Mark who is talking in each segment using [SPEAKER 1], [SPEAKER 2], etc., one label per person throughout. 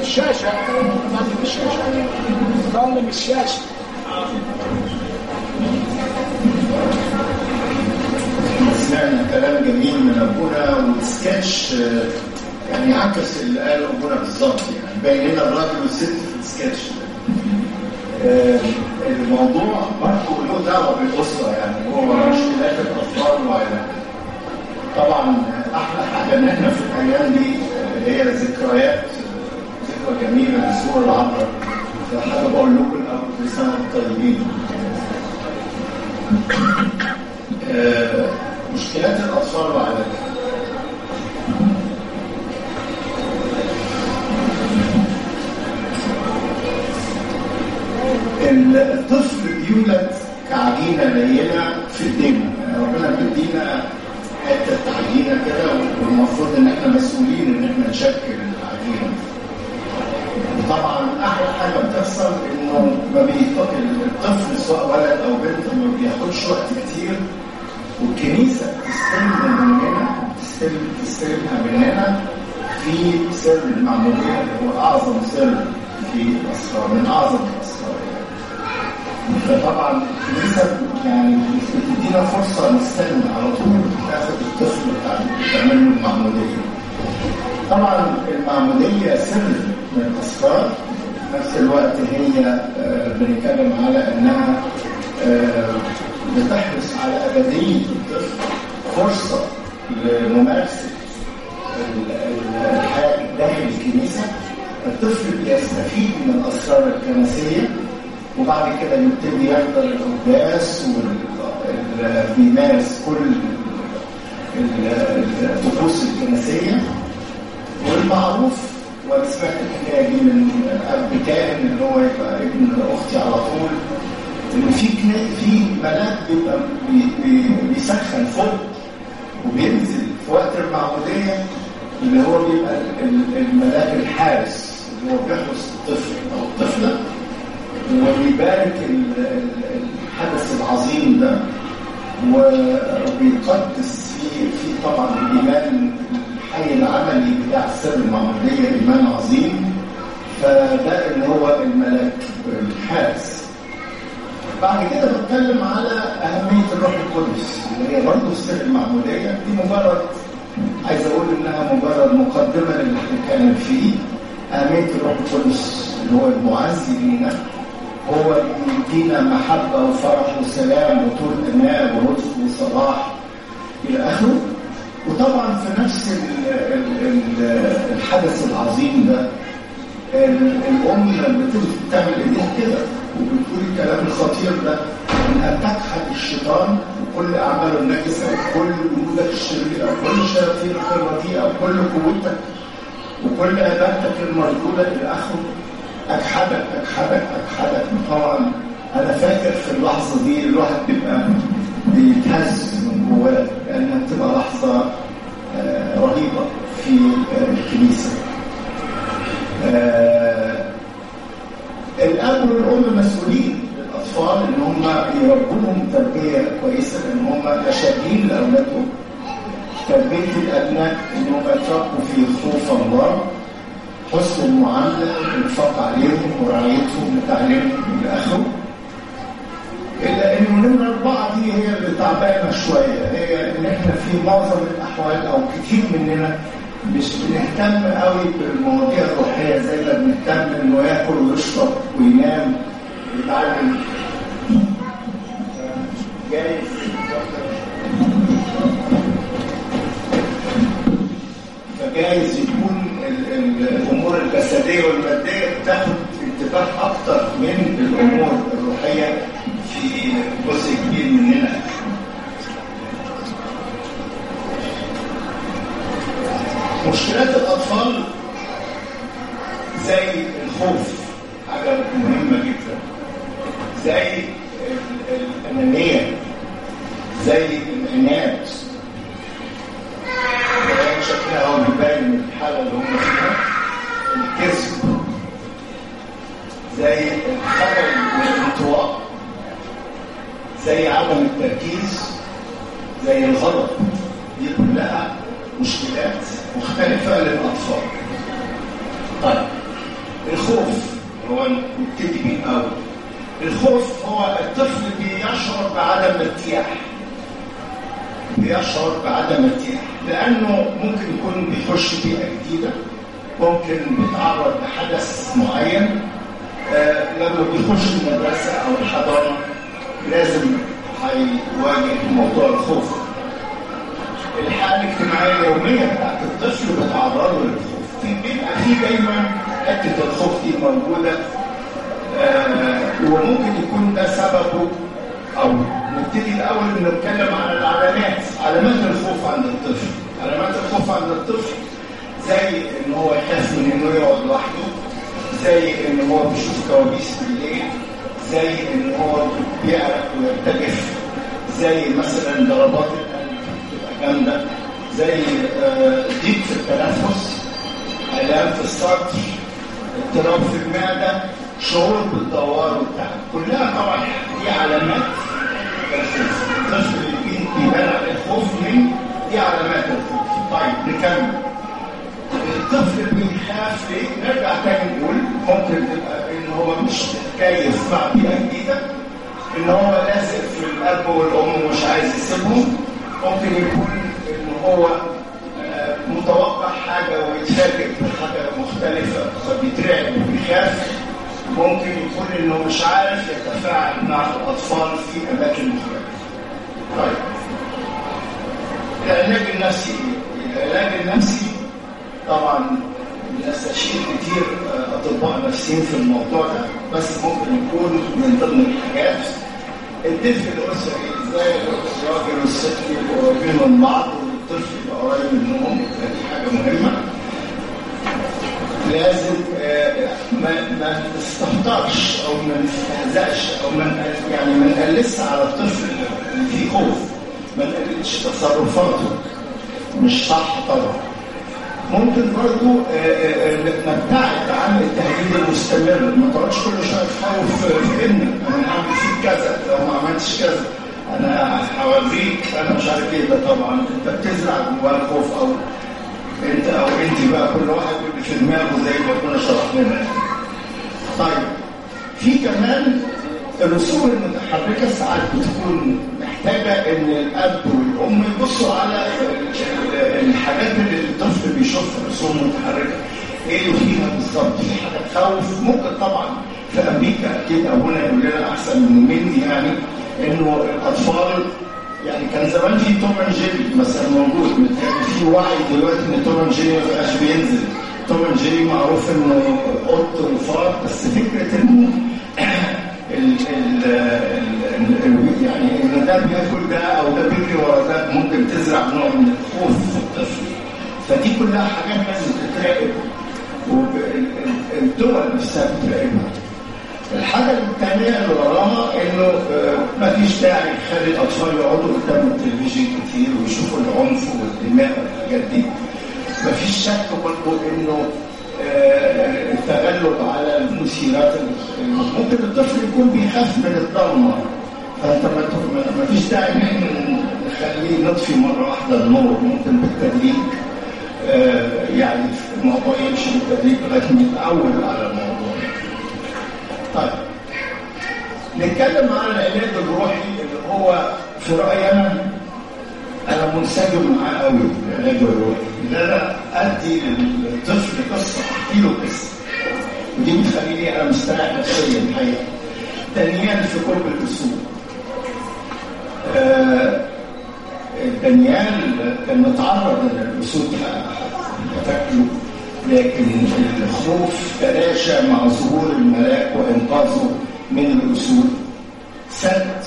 [SPEAKER 1] الشاشة ضلم الشاشة ضلم الشاشة
[SPEAKER 2] سمعنا كلام جميل من ابونا والسكتش آه، يعني عكس اللي قاله ابونا بالظبط يعني باين لنا الراجل والست في السكتش ده. آه، الموضوع برضه له دعوه بالاسره يعني هو مشكلات الاطفال وعلاجها. طبعا احلى حاجه ان احنا في الايام دي آه، هي ذكريات آه، ذكرى جميله للسور العبره فحابب اقول لكم الاول كل سنه وانتم طيبين. آه، مشكلات الاطفال وعلاجها. الطفل بيولد كعجينه لينه في الدم يعني ربنا بيدينا حته عجينه كده والمفروض ان احنا مسؤولين ان احنا نشكل العجينه طبعا احلى حاجه بتحصل انه ما بيطلق الطفل سواء ولد او بنت ما بياخدش وقت كتير والكنيسه تستلم مننا تستلم تستلمها مننا في سر المعموديه اللي هو اعظم سر في الاسرار من اعظم الاسرار يعني. فطبعا الكنيسه يعني بتدينا فرصه نستلم على طول ناخد الطفل بتاع تعمل له المعموديه. طبعا المعموديه سر من الاسرار في نفس الوقت هي آه، بنتكلم على انها آه، بتحرص على ابديه الطفل فرصه لممارسه ال- ال- الحياه داخل الكنيسه الطفل بيستفيد من الاسرار الكنسيه وبعد كده يبتدي يحضر القداس وبيمارس كل ال- الطقوس الكنسيه والمعروف وانا سمعت الحكايه دي من اب كاهن اللي هو يبقى ابن اختي على طول ان في كنا- في ملاك بيبقى بي- بي- بيسخن فوق وبينزل في وقت المعموديه اللي هو بيبقى ال- ال- الملاك الحارس اللي هو بيحرس الطفل او الطفله وبيبارك ال- ال- الحدث العظيم ده وبيقدس في في طبعا الايمان الحي العملي بتاع سر المعموديه ايمان عظيم فده اللي هو الملاك الحارس بعد كده بتكلم على أهمية الروح القدس اللي هي برضه سر المعمودية دي مجرد عايز أقول إنها مجرد مقدمة للي هنتكلم فيه أهمية الروح القدس اللي هو المعزي لينا هو اللي يدينا محبة وفرح وسلام وطول أناء ولطف وصلاح إلى آخره وطبعا في نفس ال- ال- ال- الحدث العظيم ده ال- الام بتيجي تعمل ايديها كده وبتقول الكلام الخطير ده انها تجحد الشيطان وكل اعماله النجسه وكل جنودك الشريره وكل الشياطين الخرافيه وكل قوتك وكل اداتك المردوده الى اخره اجحدك اجحدك اجحدك طبعا انا فاكر في اللحظه دي الواحد بيبقى بيتهز من جواه لانها بتبقى لحظه آه، رهيبه في آه، الكنيسه آه، الاب والام مسؤولين للاطفال ان هم يربوهم تربيه كويسه لان هم اشادين لاولادهم تربيه الابناء ان هم يتربوا في خوف الله حسن المعامله الانفاق عليهم ورعايتهم وتعليمهم الى اخره الا ان نمره اربعه دي هي اللي تعبانه شويه هي ان احنا في معظم الاحوال او كتير مننا مش بنهتم قوي بالمواضيع الروحيه زي ما بنهتم انه ياكل ويشرب وينام ويتعلم جايز فجايز يكون ال- ال- الامور الجسديه والماديه بتاخد انتباه اكتر من الامور الروحيه في جزء كبير مننا مشكلات الاطفال زي الخوف حاجه مهمه جدا زي ال- ال- الانانيه زي العناد ده شكلها هو بيبين من الحاله اللي هم فيها الكذب زي الخجل والانطواء زي عدم التركيز زي الغضب دي كلها مشكلات مختلفة للأطفال طيب الخوف هو نبتدي بيه الاول الخوف هو الطفل بيشعر بعدم ارتياح بيشعر بعدم ارتياح لانه ممكن يكون بيخش بيئه جديده ممكن بيتعرض لحدث معين آه لما بيخش المدرسه او الحضانه لازم هيواجه موضوع الخوف الحاله الاجتماعيه اليوميه بتاعت الطفل بتعرضه للخوف في بيبقى في دايما حته الخوف دي موجوده آه وممكن يكون ده سببه او نبتدي الاول نتكلم عن العلامات علامات الخوف عند الطفل علامات الخوف عند الطفل زي ان هو يخاف من انه يقعد لوحده زي ان هو بيشوف كوابيس بالليل زي ان هو بيعرق ويرتجف زي مثلا ضربات القلب بتبقى جامده زي آه ضيق في التنفس الام في الصدر اضطراب في المعده شعور بالدوار وبتاع كلها طبعا دي علامات الخوف الطفل اللي بيبان عليه الخوف من دي علامات الخوف طيب نكمل الطفل بيخاف ليه؟ نرجع تاني نقول ممكن تبقى ان هو مش متكيف مع بيئه جديده ان هو لازق في الاب والام ومش عايز يسيبهم ممكن يكون ان هو متوقع حاجه ويتفاجئ بحاجه مختلفه فبيترعب وبيخاف ممكن يكون انه مش عارف يتفاعل مع الاطفال في اماكن مختلفه. طيب العلاج النفسي العلاج النفسي طبعا نستشير كتير اطباء نفسيين في الموضوع ده بس ممكن يكون من ضمن الحاجات الدفء الاسري ازاي الراجل والست يبقوا قريبين من بعض والطفل يبقى قريب منهم دي حاجه مهمه لازم ما ما نستهترش او ما نستهزأش او ما يعني ما نقلسش على الطفل اللي فيه خوف ما نقللش تصرفاته مش صح طبعا ممكن برضو نبتعد عن التهديد المستمر ما تقعدش كل شويه تخوف في ابنك انا هعمل فيك كذا لو ما عملتش كذا انا هوريك انا مش عارف ايه ده طبعا انت بتزرع جواه الخوف او انت او انت بقى كل واحد اللي في دماغه زي ما كنا شرح لنا طيب في كمان الرسوم المتحركه ساعات بتكون محتاجه ان الاب والام يبصوا على الحاجات اللي الطفل بيشوفها رسوم متحركه ايه اللي فيها بالظبط في حاجه تخوف ممكن طبعا في امريكا اكيد ابونا يقول لنا احسن مني يعني انه الاطفال يعني كان زمان في توم اند جيري مثلا موجود في وعي دلوقتي ان توم اند جيري ما بقاش بينزل توم اند جيري معروف انه قط وفار بس فكره انه ال ال يعني ان ده بياكل ده او ده بيجري ورا ده ممكن تزرع نوع من الخوف في الطفل فدي كلها حاجات لازم تتراقب والدول نفسها بتراقبها الحاجة الثانية اللي وراها انه ما فيش داعي يخلي الاطفال يقعدوا قدام التلفزيون كتير ويشوفوا العنف والدماء والحاجات دي. ما فيش شك برضه انه التغلب على المثيرات ممكن الطفل يكون بيخاف من الضلمة فانت ما فيش داعي ان احنا نخليه نطفي مرة واحدة النور ممكن بالتدريج يعني الموضوع يمشي بالتدريج لغايه ما يتعود على الموضوع. طيب نتكلم عن العلاج الروحي اللي هو في رايي انا انا منسجم معاه قوي العلاج الروحي ان انا ادي للطفل قصه احكي له قصه ودي بتخليني انا مستريح نفسيا الحقيقه دانيال في قرب الاسود آه دانيال كان متعرض ان الاسود تاكله لكن الخوف تلاشى مع ظهور الملاك وانقاذه من الاسود سد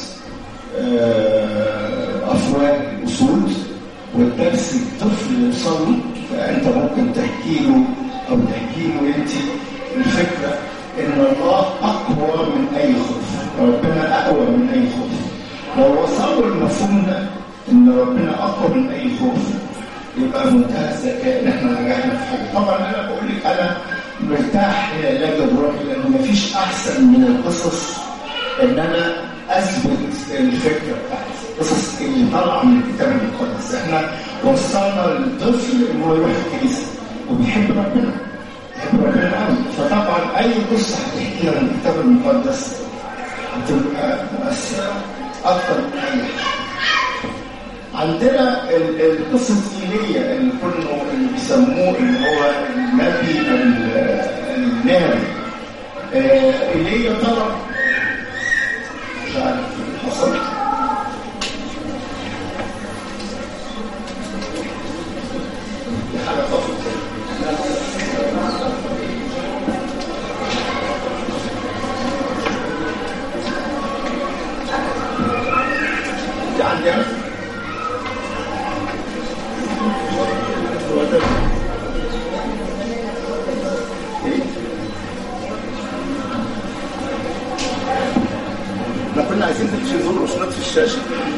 [SPEAKER 2] افواه الاسود والدرس الطفل يوصل فانت ممكن تحكي له او تحكي له انت الفكره ان الله اقوى من اي خوف ربنا اقوى من اي خوف لو وصلوا المفهوم ده ان ربنا اقوى من اي خوف يبقى منتهى الذكاء ان احنا نجحنا في حاجه طبعا انا بقول لك انا مرتاح للعلاج الروحي لانه مفيش احسن من القصص ان انا اثبت الفكره بتاعتي القصص اللي طالعه من الكتاب المقدس احنا وصلنا للطفل انه يروح الكنيسه وبيحب ربنا بيحب بيحب ربنا قوي فطبعا اي قصه هتحكيها من الكتاب المقدس هتبقى مؤثره اكتر من اي حاجه عندنا ال- القصة الدينية اللي كانوا اللي بيسموه اللي هو النبي ال- الناري آه، ايليا طلب مش عارف اللي حصل دي حاجة طفت دي عندي أنا. هو ده. إيه؟ احنا كنا عايزين تلفزيون رسومات في الشاشة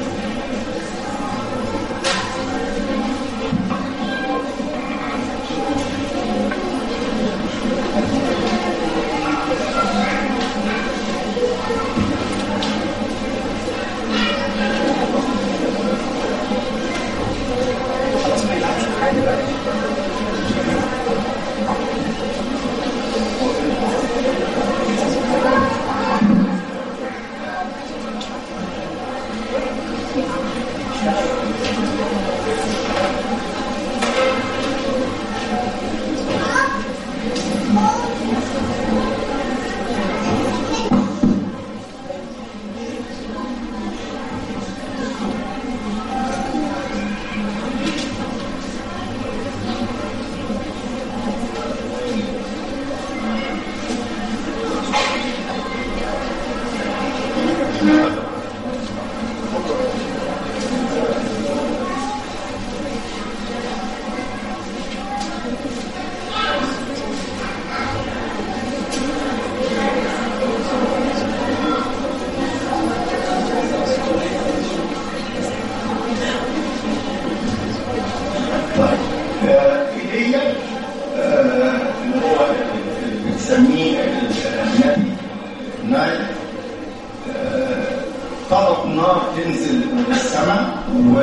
[SPEAKER 2] طيب آه، ايليا آه، اللي هو اللي بنسميه النبي نايل آه، طلب نار تنزل من السماء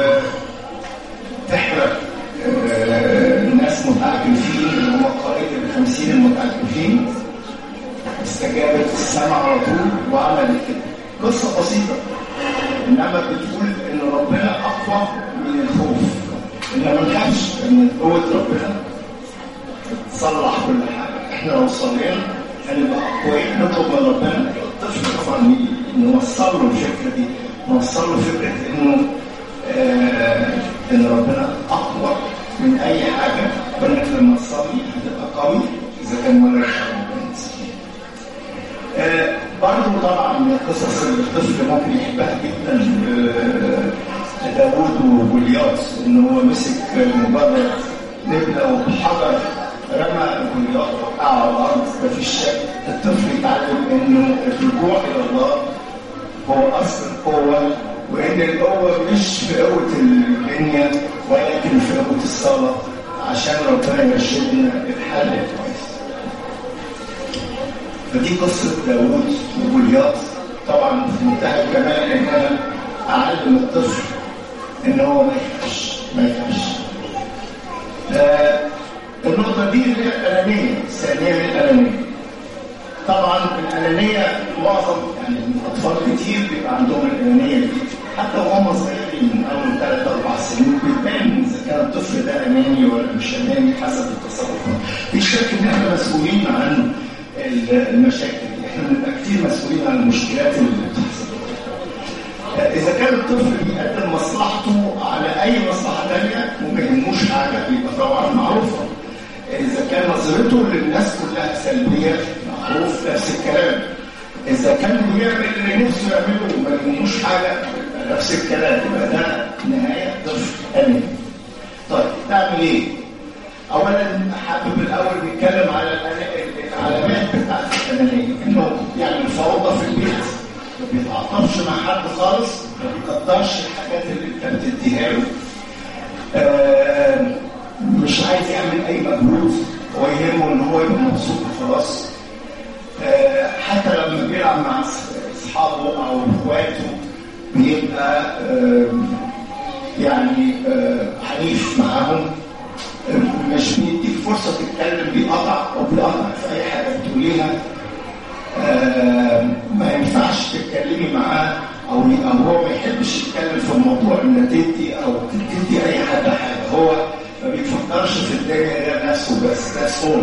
[SPEAKER 2] وتحرق آه، الناس متعجرفين اللي هم قائد الخمسين المتعجرفين استجابت السماء على طول وعملت كده قصة بسيطة إنما بتقول إن ربنا أقوى من الخوف إنما ما نخافش إن قوة ربنا تصلح كل حاجة إحنا لو صلينا هنبقى أقوياء نطلب من ربنا الطفل طبعا نوصل له الفكرة دي نوصل له فكرة إنه آه إن ربنا أقوى من أي حاجة وإنك لما تصلي هتبقى قوي إذا كان ولد أو بنت آه، برضه طبعا من القصص اللي الطفل ممكن يحبها جدا آه، داوود وجولياث ان هو مسك مجرد نبله وبحجر رمى جولياث وقع على الارض مفيش شك الطفل يتعلم انه الرجوع الى الله هو اصل القوه وان القوه مش في قوه البنيه ولكن في قوه الصلاه عشان ربنا يرشدنا الحل كويس فدي قصة داوود وجولياث طبعا في منتهى الجمال ان انا اعلم الطفل ان هو ما يخافش ما يخافش. آه النقطة دي اللي هي الأنانية، الثانية من الأنانية. طبعا الأنانية معظم يعني أطفال كتير بيبقى عندهم الأنانية دي حتى وهم صغيرين من أول ثلاث أربع سنين بيبان إذا كان الطفل ده أناني ولا مش أناني حسب التصرفات. في شك إن إحنا مسؤولين عن المشاكل دي، إحنا بنبقى كتير مسؤولين عن المشكلات اللي بتحصل. إذا كان الطفل بيقدم مصلحته على أي مصلحة تانية وما يهموش حاجة يبقى طبعا معروفة. إذا كان نظرته للناس كلها سلبية معروف نفس الكلام. إذا كان بيعمل اللي نفسه يعمله وما يهموش حاجة يبقى نفس الكلام يبقى ده نهاية طفل أناني. طيب نعمل إيه؟ أولا حابب الأول نتكلم على الأنا- العلامات بتاعت الأنانية إنه يعني الفوضى في البيت ما بيتعاطفش مع حد خالص ما بيقدرش الحاجات اللي انت بتديها له آه، مش عايز يعمل اي مجهود هو يهمه ان هو يبقى مبسوط وخلاص آه، حتى لما بيلعب مع أص- اصحابه او اخواته بيبقى آه، يعني آه، عنيف معاهم آه، مش بيديك فرصه تتكلم بيقطع وبيقطع يتكلم في موضوع انك تدي او تدي اي حد حاجه هو ما بيفكرش في الدنيا غير نفسه بس ذاتس اول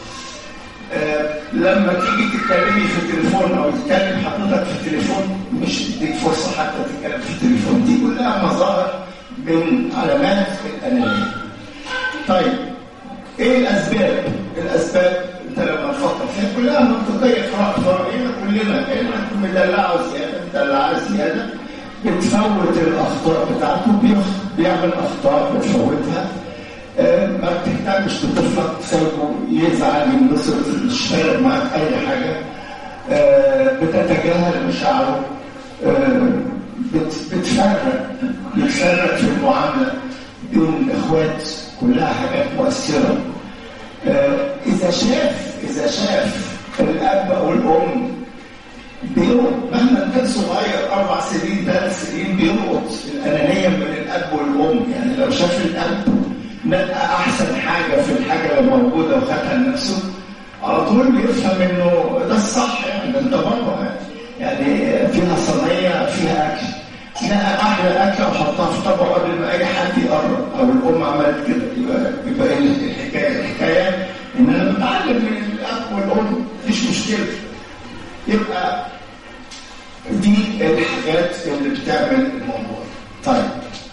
[SPEAKER 2] آه، لما تيجي تتكلمي في التليفون او يتكلم حضرتك في التليفون مش تديك فرصه حتى تتكلم في التليفون دي كلها مظاهر من علامات الانانيه. طيب ايه الاسباب؟ الاسباب انت لما تفكر فيها كلها منطقيه فرعيه كلنا كلنا مدلعه زياده مدلعه زياده بتفوت الاخطاء بتاعته بيخ- بيعمل اخطاء بتفوتها آه، ما بتهتمش بطفلك تسيبه يزعل ينبسط مش فارق معاك اي حاجه آه، بتتجاهل مشاعره آه، بت- بتفرق بتفرق في المعامله بين الاخوات كلها حاجات مؤثره آه، اذا شاف اذا شاف الاب او الام بيلقط مهما كان صغير اربع سنين ثلاث سنين بيلقط الانانيه من الاب والام يعني لو شاف الاب نقى احسن حاجه في الحاجه اللي موجوده وخدها لنفسه على طول بيفهم انه ده الصح يعني ده انت بره يعني فيها صينيه فيها اكل نقى احلى اكله وحطها في طبق قبل ما اي حد يقرب او الام عملت كده يبقى يبقى إيه الحكايه الحكايه ان انا بتعلم من الاب والام مفيش مشكله يبقى دي الحاجات اللي بتعمل الموضوع طيب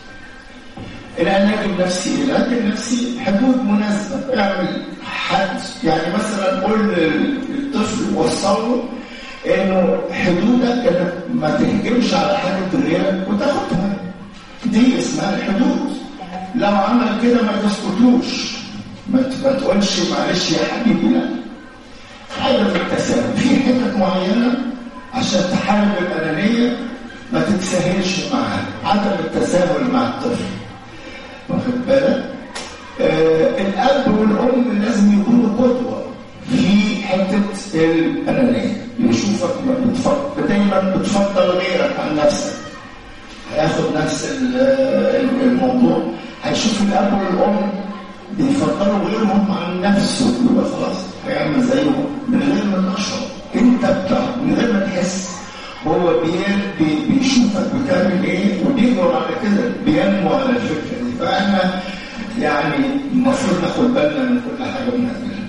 [SPEAKER 2] العلاج النفسي العلاج النفسي حدود مناسبة اعمل حد يعني مثلا قول للطفل وصل له انه حدودك انك ما تهجمش على حاجة غيرك وتاخدها دي اسمها الحدود لو عمل كده ما تسكتوش ما ت- ما تقولش معلش يا حبيبي لا عدم التساهل في حتت معينة عشان تحارب الأنانية ما تتساهلش معاها عدم التساهل مع الطفل واخد بالك آه الأب والأم لازم يكونوا قدوة في حتة الأنانية يشوفك ما بتفضل دايما بتفضل غيرك عن نفسك هياخد نفس ال- ال- الموضوع هيشوف الأب والأم بيفضلوا غيرهم عن نفسه يبقى خلاص هيعمل زيهم من غير ما تشعر انت بتاع من غير ما تحس هو بي- بي- بيشوفك بتعمل ايه وبيجروا على كده بينمو على الفكره دي فاحنا يعني المفروض ناخد بالنا من كل حاجه بنعملها.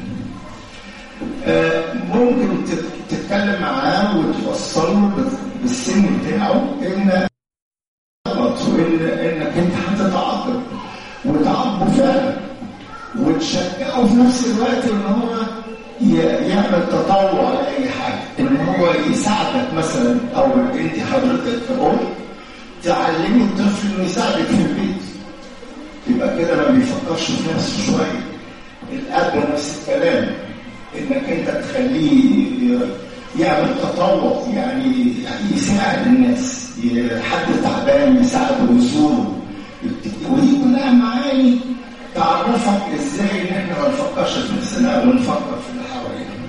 [SPEAKER 2] آه، ممكن تت- تتكلم معاه وتوصله بال- بالسن بتاعه ان غلط وان انك انت هتتعاقب وتعاقبه فعلا وتشجعه في نفس الوقت ان هو ي- يعمل تطوع لاي حاجه ان هو يساعدك مثلا او انت حضرتك كأم تعلمي الطفل انه يساعدك في البيت يبقى كده ما بيفكرش في نفسه شويه الاب نفس الكلام انك انت تخليه يعمل تطوع يعني يعني يساعد الناس ي- حد تعبان يساعده ويزوره ودي كلها معاني تعرفك ازاي ان احنا ما نفكرش في نفسنا ونفكر في اللي حوالينا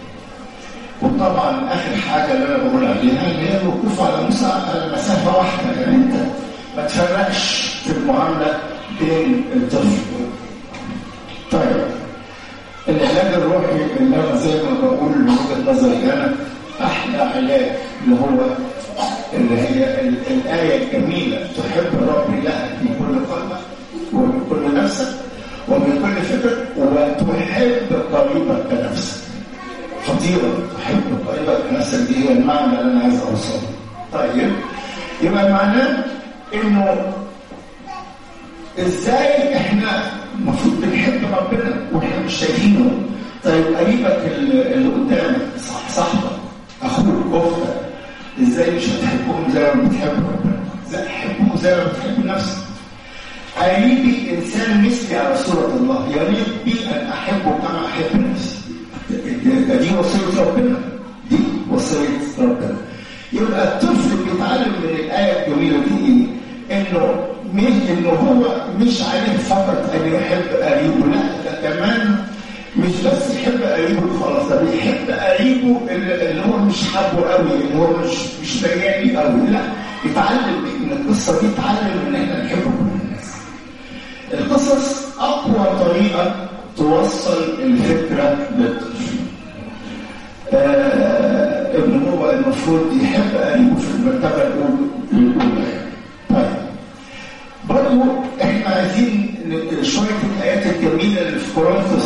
[SPEAKER 2] وطبعا اخر حاجه اللي انا بقول عليها اللي هي الوقوف على مسا- على مسافه واحده يعني انت ما تفرقش في المعامله بين الطفل طيب العلاج الروحي اللي انا زي ما بقول من وجهه نظري انا احلى علاج اللي هو اللي هي ال- الايه الجميله تحب الرب الهك من كل قلبك ومن كل نفسك ومن كل فكرك وتحب قريبك كنفسك خطيره تحب قريبك كنفسك دي هي المعنى اللي انا عايز اوصله طيب يبقى معناه انه ازاي احنا المفروض بنحب ربنا واحنا مش شايفينه طيب قريبك اللي اللي قدامك صح صاحبك اخوك اختك ازاي مش هتحبهم زي ما بتحب ربنا ازاي تحبهم زي ما بتحب نفسك قريبي انسان مثلي على صوره الله يليق بي ان احبه كما احب نفسي ده- دي وصيه ربنا دي وصيه ربنا يبقى الطفل بيتعلم من الايه الجميله دي ايه؟ انه مش انه هو مش عليه فقط ان يحب قريبه لا ده كمان مش بس يحب قريبه خلاص ده بيحب قريبه اللي اللي هو مش حابه قوي اللي هو مش مش ميالي قوي لا يتعلم من القصه دي يتعلم ان احنا نحب كل الناس القصص اقوى طريقه توصل الفكره للطفل آه ان هو المفروض يحب قريبه في المرتبه الاولى الأولى. طيب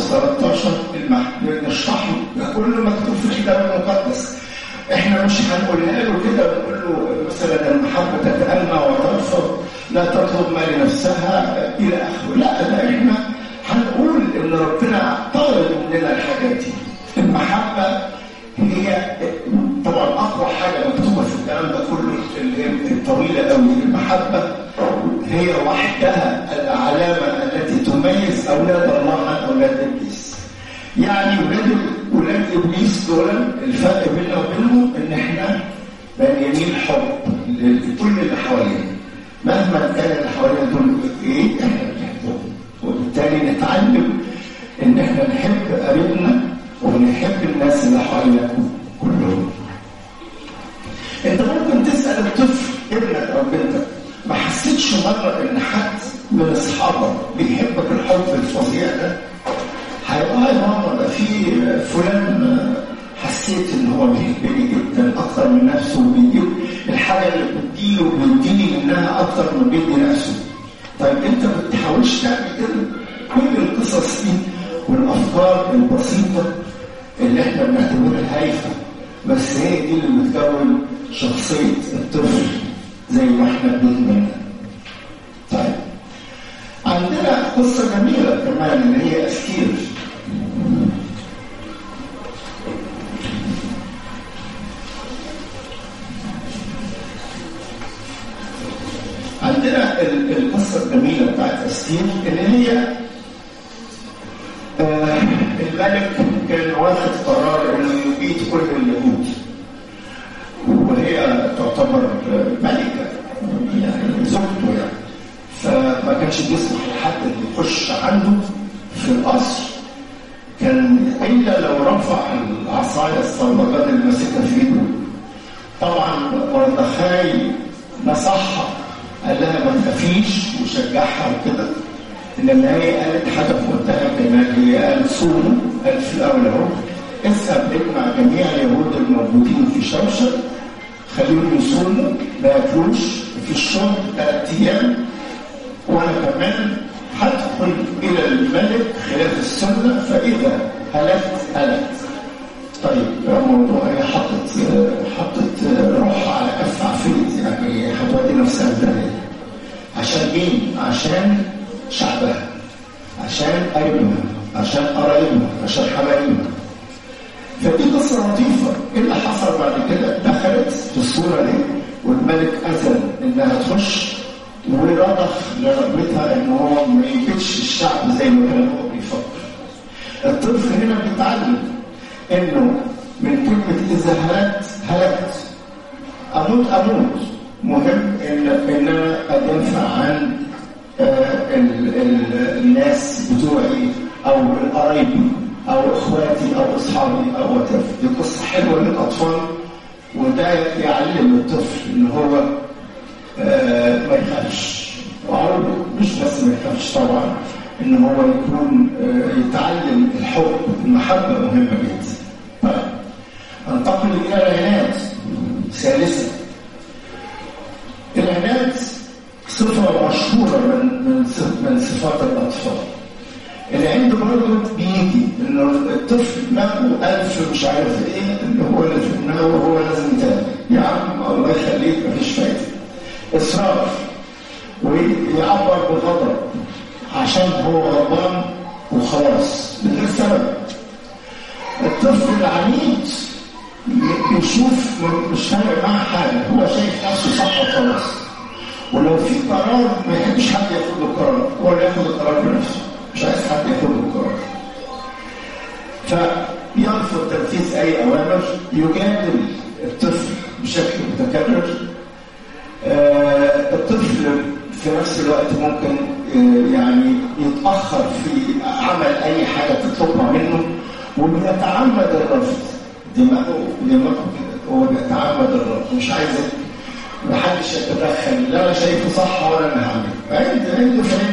[SPEAKER 2] مرقس 13 نشرحه ده كله مكتوب في الكتاب المقدس احنا مش هنقولها له كده ونقول له مثلا المحبه تتأنى وترفض لا تطلب ما لنفسها الى اخره لا ده احنا هنقول ان ربنا طالب مننا الحاجات دي المحبه هي طبعا اقوى حاجه مكتوبه في الكلام ده كله اللي هي الطويله قوي المحبه هي وحدها العلامه التي تميز اولاد الله عن اولاد ابليس يعني ولاد ولاد ابليس دول الفرق بيننا وبينهم ان احنا مليانين حب لكل اللي حوالينا مهما كان اللي حوالينا دول ايه احنا بنحبهم وبالتالي نتعلم ان احنا نحب قريبنا ونحب الناس اللي حوالينا كلهم انت ممكن تسال الطفل ابنك او بنتك ما حسيتش مره ان حد من اصحابك بيحبك الحب الفظيع ده هيقول يا ماما ده في فلان حسيت ان هو بيحبني جدا اكتر من نفسه وبيجيب الحاجه اللي بتديله بيديني منها اكتر من بيدي نفسه طيب انت ما بتحاولش تعمل كده كل القصص دي والافكار البسيطه اللي احنا بنعتبرها هايفه بس هي دي اللي بتكون شخصيه الطفل زي ما احنا بنتمنى طيب عندنا قصه جميله كمان اللي هي استير عندنا القصة الجميلة بتاعت أستير اللي هي آه الملك كان واخد قرار انه يبيد كل اليهود وهي تعتبر ملكة يعني زوجته يعني فما كانش بيسمح لحد اللي يخش عنده في القصر كان الا لو رفع العصايه الصلبجات اللي ماسكها في ايده طبعا مردخاي نصحها قال لها ما تخافيش وشجعها وكده انما هي قالت حاجه في منتهى الجمال هي قال صوموا قال في الاول اهو اذهب اجمع جميع اليهود الموجودين في شوشر خليهم يصوموا ما ياكلوش في الشرب ثلاث ايام وانا كمان هدخل الى الملك خلاف السنه فاذا هلكت هلكت طيب الموضوع هي حطت حطت روحها على كف عفريت يعني هتودي نفسها الدنيا عشان مين؟ عشان شعبها عشان قريبها عشان قرايبها عشان حبايبها فدي قصه لطيفه ايه اللي حصل بعد كده؟ دخلت في الصوره دي والملك اذن انها تخش ورضخ لرغبتها ان هو ما يبيدش الشعب زي ما كان هو بيفكر. الطفل هنا بيتعلم انه من كلمه اذا هلكت هلكت اموت اموت مهم ان ان انا ادافع عن آه ال ال الناس بتوعي او قرايبي او اخواتي او اصحابي او وات دي قصه حلوه للاطفال وده يعلم الطفل ان هو آه ما يخافش وعرضه مش بس ما يخافش طبعا ان هو يكون آه يتعلم الحب المحبه مهمه جدا طيب انتقل الى العناد ثالثا العناد صفه مشهوره من من من صفات الاطفال العند برضه بيجي انه الطفل دماغه الف مش عارف ايه اللي هو اللي في دماغه هو لازم يتابع يا عم الله يخليك مفيش فايده اصرار ويعبر بغضب عشان هو غضبان وخلاص من غير سبب الطفل العنيد بيشوف مش فارق معاه حاجه هو شايف نفسه صح وخلاص ولو في قرار ما يحبش حد ياخد له قرار هو اللي ياخد القرار بنفسه مش عايز حد ياخد له القرار فيرفض تنفيذ اي اوامر يجادل الطفل بشكل متكرر آه الطفل في نفس الوقت ممكن آه يعني يتاخر في عمل اي حاجه تطلبها منه وبيتعمد الرفض دماغه دماغه كده هو بيتعمد الرفض مش عايزك محدش يتدخل لا انا شايفه صح ولا انا هعمل عنده عنده فهمت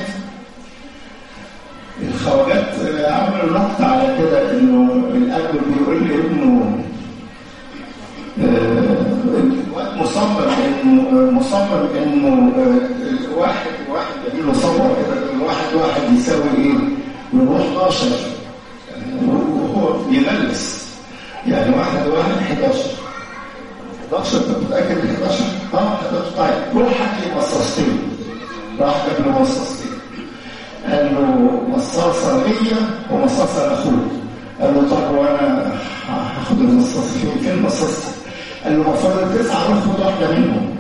[SPEAKER 2] الخواجات عملوا نقطة على كده انه الاب بيقول لابنه الواد مصمم انه مصمم انه واحد واحد يعمل له صبر كده واحد واحد يساوي ايه؟ يروح 12 بيغلس يعني واحد واحد 11 11 انت متاكد من 11 اه 11 طيب روح هات لي مصاصتين راح جاب له مصاصتين قال له مصاصه ليا ومصاصه لاخوك قال له طب وانا هاخد المصاصه فين فين مصاصتي قال له مفروض تسعه روح خد واحده منهم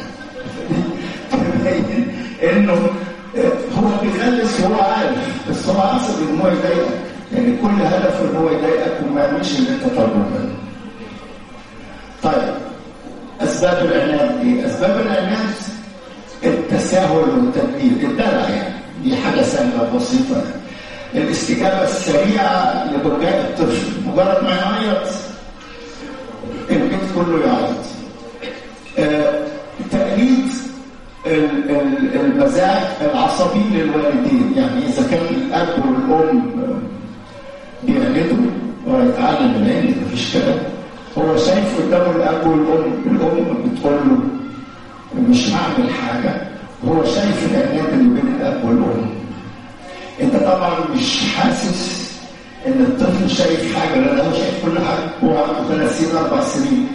[SPEAKER 2] تبين انه هو بيغلس وهو عارف بس هو قصد ان هو يضايقك يعني كل هدفه ان هو يضايقك وما يعملش اللي انت طالبه منه طيب اسباب العناد ايه؟ اسباب العناد التساهل والتدبير الدلع يعني دي حاجه سهله وبسيطه الاستجابه السريعه لبكاء الطفل مجرد ما يعيط البيت كله يعيط آه، تقليد ال- ال- المزاج العصبي للوالدين يعني اذا كان الاب والام بيعندوا ويتعلم العند مفيش كلام هو شايف قدامه الاب والام الام بتقول له مش هعمل حاجه هو شايف العناد اللي بين الاب والام انت طبعا مش حاسس ان الطفل شايف حاجه لان هو شايف كل حاجه هو عنده ثلاث سنين اربع سنين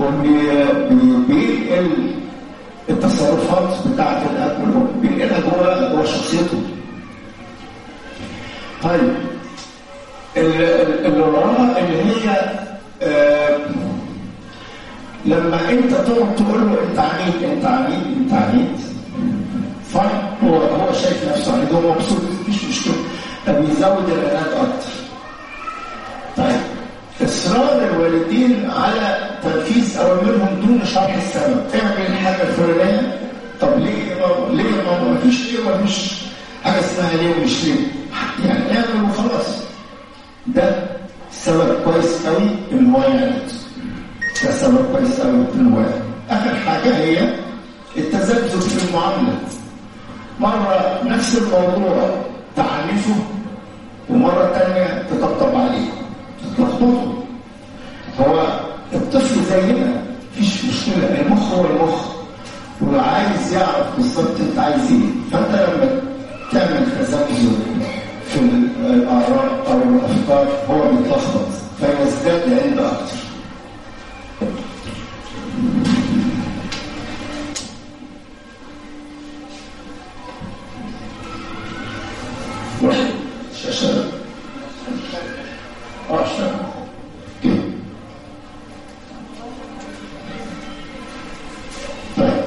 [SPEAKER 2] وبينقل التصرفات بتاعت الاب والام بينقلها جوه جوه شخصيته طيب ال- ال- اللي وراها اللي هي آه، لما انت تقعد تقول له انت عنيد انت عنيد انت عنيد فاين هو هو شايف نفسه عنيد هو مبسوط مفيش مشكله طب يزود العناد اكتر طيب اصرار الوالدين على تنفيذ اوامرهم دون شرح السبب اعمل الحاجه الفلانيه طب ليه يا بابا ليه يا بابا مفيش ليه مفيش حاجه اسمها ليه ومش ليه يعني اعمل وخلاص ده سبب كويس قوي ان هو يعند ده سبب كويس قوي ان هو يعند اخر حاجه هي التذبذب في المعامله مره نفس الموضوع تعنفه ومره تانية تطبطب عليه تلخبطه هو الطفل زينا مفيش مشكله المخ هو المخ وعايز يعرف بالظبط انت عايز ايه فانت لما تعمل تذبذب في الاراء او الافكار هو بيتلخبط فيزداد عند اكتر شاشة اه شاشة طيب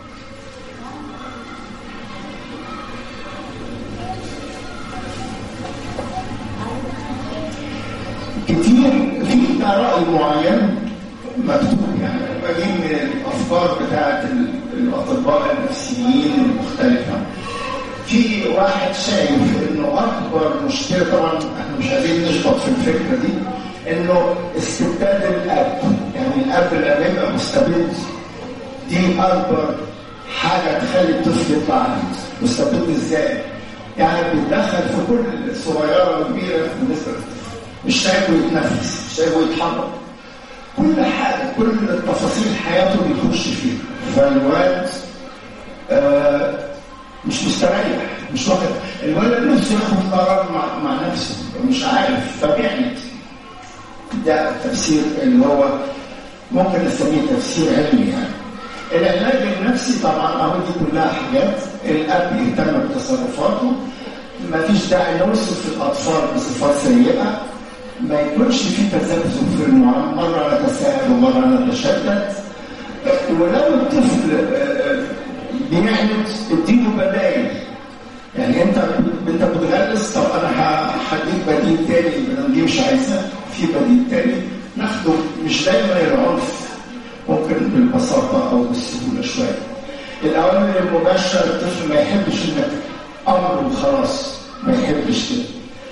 [SPEAKER 2] كتير في رأي معين مكتوب يعني بجيب من الأفكار بتاعت ال- الأطباء النفسيين المختلفة في واحد شايف انه اكبر مشكله طبعا احنا مش عايزين نشبط في الفكره دي انه استبداد الاب يعني الاب لما يبقى مستبد دي اكبر حاجه تخلي الطفل يطلع عنيد مستبد ازاي؟ يعني بيتدخل في كل صغيره وكبيره بالنسبه للطفل مش شايفه يتنفس مش شايفه يتحرك كل حاجه كل التفاصيل حياته بيخش فيها فالواد آه مش مستريح مش واخد الولد نفسه ياخد قرار مع, مع نفسه مش عارف فبيعند ده التفسير اللي هو ممكن نسميه تفسير علمي يعني العلاج النفسي طبعا اهو دي كلها حاجات الاب يهتم بتصرفاته ما فيش داعي نوصف الاطفال بصفات سيئه ما يكونش في تذبذب في المعامله مره نتساهل ومره نتشدد ولو الطفل آه، آه، بيعند اديله بدائل يعني انت انت بتغلس طب انا ه- هديك بديل تاني بدل دي مش عايزها في بديل تاني ناخده مش دايما العنف ممكن بالبساطه او بالسهوله شويه الاوامر المباشره الطفل ما يحبش انك امر وخلاص ما يحبش كده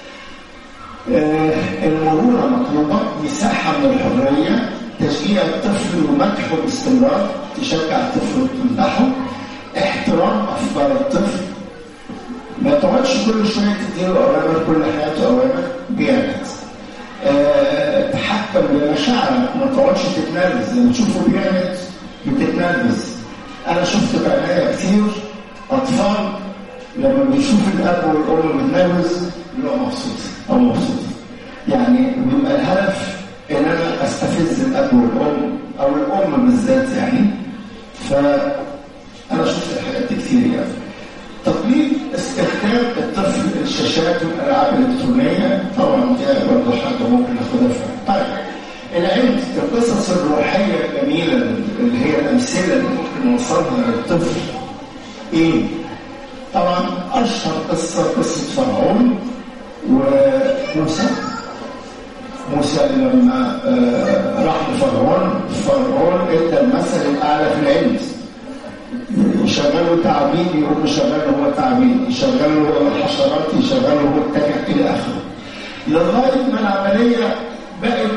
[SPEAKER 2] آه، المرونة مطلوبة مساحة من الحرية تشجيع الطفل ومدحه باستمرار تشجع الطفل وتمدحه احترام أفكار الطفل ما تقعدش كل شوية تديله أوامر كل حياته أوامر بيعند آه، تحكم بمشاعرك ما تقعدش تتنرفز لما تشوفه بيعند بتتنرفز أنا شفت بعناية كتير أطفال لما بيشوف الأب والأم متنرفز بيبقى مبسوط أو مبسوط يعني بيبقى الهدف ان انا استفز الاب والام او الام بالذات يعني فانا شفت الحاجات دي كتير يعني تقليد استخدام الطفل الشاشات والالعاب الالكترونيه طبعا دي برضه حاجه ممكن ناخدها في طيب العلم القصص الروحيه الجميله اللي هي الامثله اللي ممكن نوصلها للطفل ايه؟ طبعا اشهر قصه قصه فرعون وموسى موسى لما آه راح لفرعون فرعون ادى المثل الاعلى في العلم يشغلوا تعابين يقوم يشغلوا هو تعابين يشغلوا الحشرات يشغلوا هو التكع الى اخره لغايه ما العمليه بقت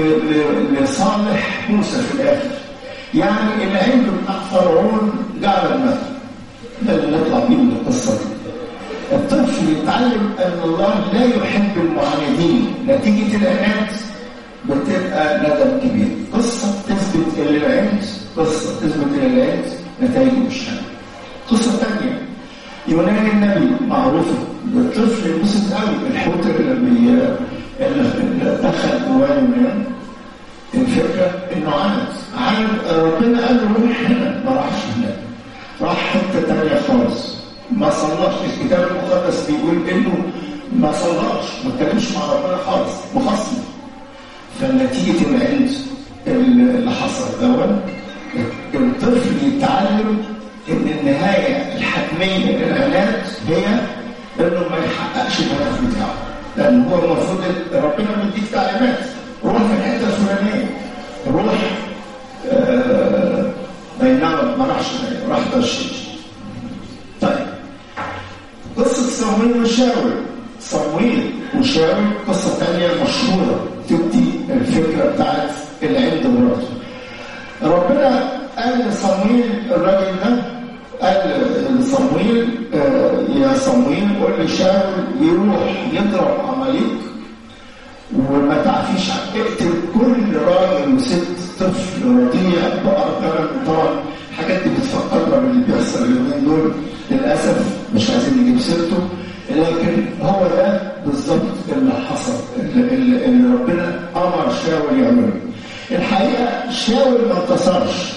[SPEAKER 2] لصالح موسى في الاخر يعني العلم بتاع فرعون جعل المثل ده اللي نطلع بيه من القصه دي الطفل يتعلم ان الله لا يحب المعاندين نتيجه العناد بتبقى ندم كبير قصه تثبت ان العند قصه تثبت ان العند نتائجه مش حلوه قصه ثانيه يونان النبي معروفه الطفل انبسط قوي الحوت اللي بي اللي دخل جواه يونان الفكره انه عند عند ربنا قال له روح هنا ما راحش هناك راح حته ثانيه خالص ما صلاش الكتاب المقدس بيقول انه ما صلاش ما اتكلمش مع ربنا خالص مخصم فنتيجه العند اللي حصل دوت الطفل يتعلم ان النهايه الحتميه للعناد هي انه ما يحققش الهدف بتاعه لان هو المفروض ربنا بيديك تعليمات روح في الحته الفلانيه روح آه بينما ما راحش راح ترشيش طيب قصه صمويل وشاول صمويل وشاول قصه ثانيه مشهوره تدي الفكره بتاعت العند مراته ربنا قال لصمويل الراجل ده قال لصمويل آه يا صمويل قول لشاول يروح يضرب عماليق وما تعفيش اقتل كل راجل وست طفل رضيع بقر كمان طبعا الحاجات دي بتفكرنا باللي بيحصل اليومين دول للاسف مش عايزين نجيب سيرته لكن هو ده بالظبط اللي حصل اللي, اللي ربنا امر شاول يعمله الحقيقه شاول ما انتصرش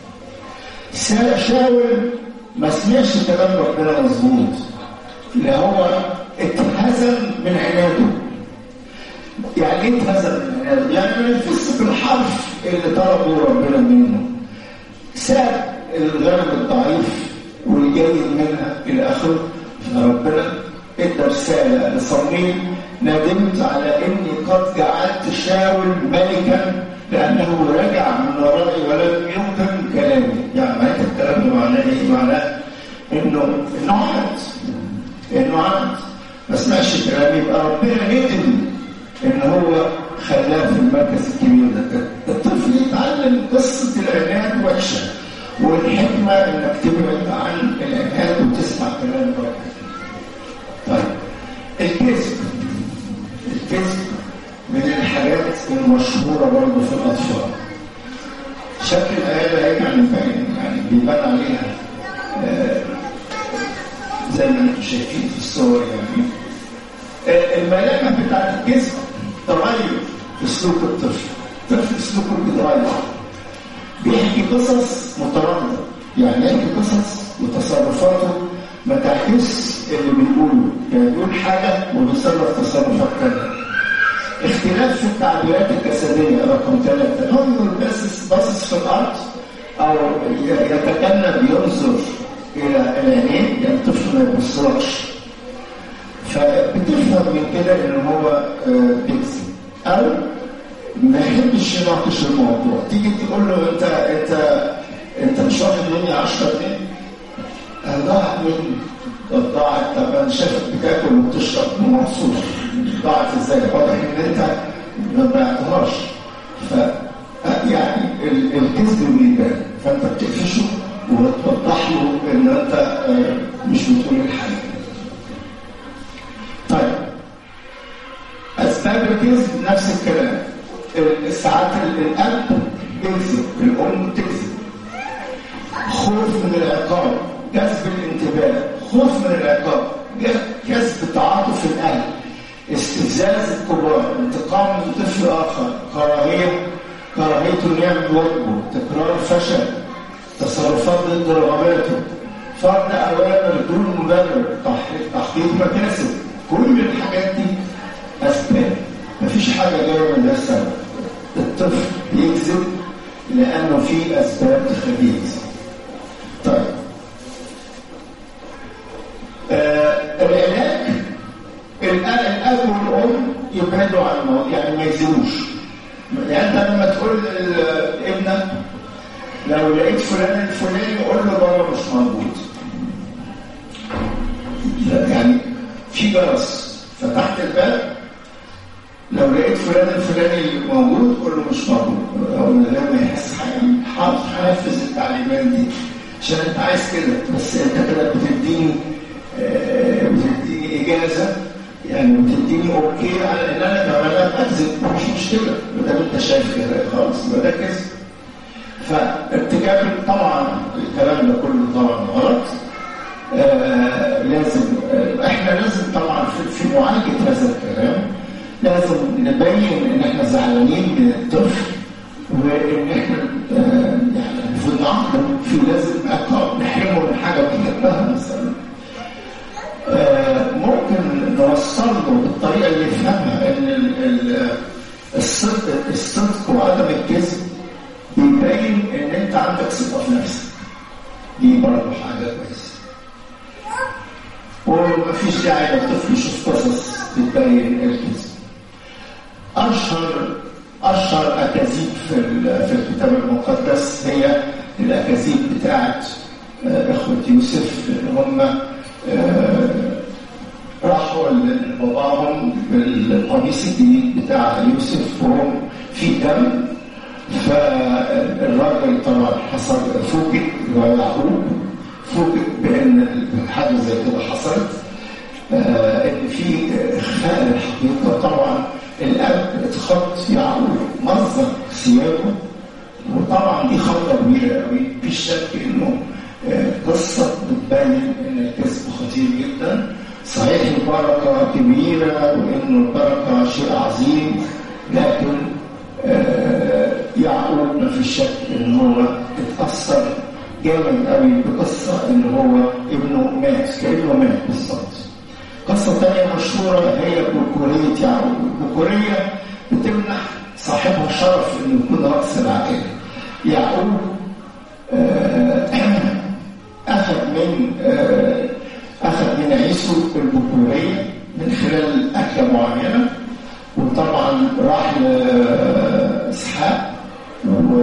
[SPEAKER 2] شاول ما سمعش كلام ربنا مظبوط اللي هو اتهزم من عناده يعني ايه اتهزم من عناده؟ يعني ما نفس بالحرف اللي طلبه ربنا منه ساب الغنم الضعيف والجيد منها الى اخره فربنا ادى رساله لصميم ندمت على اني قد جعلت شاول ملكا لأنه رجع من ورائي ولم يهتم كلامي يعني معنى الكلام ده معناه إيه؟ معناه إنه إنه عاد إنه عاد ما سمعش كلامي يبقى ربنا ندم إن هو خلاه في المركز الكبير ده الطفل يتعلم قصة العناد وحشة والحكمة إنك تبعد عن العناد وتسمع كلام ربنا طيب الكذب الكذب من الحاجات المشهورة برضه في الأطفال شكل الآية هيك يعني باين يعني بيبان عليها آه زي ما انتم شايفين في الصور يعني آه الملامح بتاعت الجسم تغير في سلوك الطفل الطفل سلوكه بيتغير بيحكي قصص مترددة يعني يحكي قصص وتصرفاته ما تعكس اللي بيقوله يعني بيقول حاجة وبيتصرف تصرفات تانية اختلاف في التعبيرات الجسدية رقم ثلاثة ينظر باصص باصص في الأرض أو يتجنب ينظر إلى العينين يعني الطفل ما يبصلكش فبتفهم من كده إن هو بيكذب أو ما يحبش يناقش الموضوع تيجي تقول له أنت أنت أنت مش واخد مني 10 جنيه ضاعت مني ضاعت طب انا شايفك بتاكل وبتشرب ومبسوط ضاعت ازاي؟ واضح ان انت ما بعتهاش ف يعني الكذب بيبان فانت بتقفشه وتوضح له ان انت مش بتقول الحقيقه. طيب اسباب الكذب نفس الكلام ساعات الاب بيكذب الام تكذب خوف من العقاب جذب الانتباه خوف من العقاب جذب تعاطف الاهل ابتزاز الكبار انتقام من طفل اخر كراهيه كراهيته انه يعمل واجبه تكرار فشل تصرفات ضد رغباته فرض اوامر دون مبرر تحقيق مكاسب كل الحاجات دي اسباب مفيش حاجه جايه من ده السبب الطفل يكذب لانه في اسباب تخليه يكذب طيب آه العلاج الاب والام يبعدوا عن الموضوع يعني ما يزنوش يعني انت لما تقول لابنك لو لقيت فلان الفلاني قول له بابا مش موجود يعني في جرس فتحت الباب لو لقيت فلان الفلاني موجود قول له مش موجود او لما يحس حاضر هنفذ التعليمات دي عشان انت عايز كده بس انت كده بتديني آه بتديني اجازه يعني بتديني اوكي على ان انا كمان اكذب مش مشكله ما دام انت شايف كده خلاص يبقى ده كذب فارتكاب طبعا الكلام ده كله طبعا غلط آه لازم آه احنا لازم طبعا في, في معالجه هذا الكلام لازم نبين ان احنا زعلانين من الطفل وان احنا آه يعني المفروض نعاقبه في لازم عقاب نحرمه من حاجه بيحبها مثلا ممكن نوصل له بالطريقه اللي يفهمها ان الصدق الصدق وعدم الكذب بيبين ان انت عندك ثقه في نفسك دي برضه حاجه كويسه ومفيش داعي للطفل يشوف قصص بتبين الكذب اشهر اشهر اكاذيب في في الكتاب المقدس هي الاكاذيب بتاعت اخوه يوسف اللي هم راحوا لباباهم بالقميص الجديد بتاع يوسف وهم في دم فالراجل طبعا حصل فوجئ ويعقوب فوجئ بان حاجه زي كده حصلت آه ان في اخفاء الحقيقه طبعا الاب اتخط يعقوب مصدر ثيابه وطبعا دي خطه كبيره قوي مفيش شك انه آه قصه بتبين ان الكذب خطير جدا صحيح البركه كبيره وانه البركه شيء عظيم لكن آه يعقوب ما في شك ان هو اتاثر جامد قوي بقصه ان هو ابنه مات كانه مات بالظبط قصه ثانيه مشهوره هي بكوريه يعقوب البكوريه بتمنح صاحبها شرف انه يكون راس العائله يعقوب آه اخذ من آه اخذ من عيسو البكوريه من خلال اكله معينه وطبعا راح لاسحاق و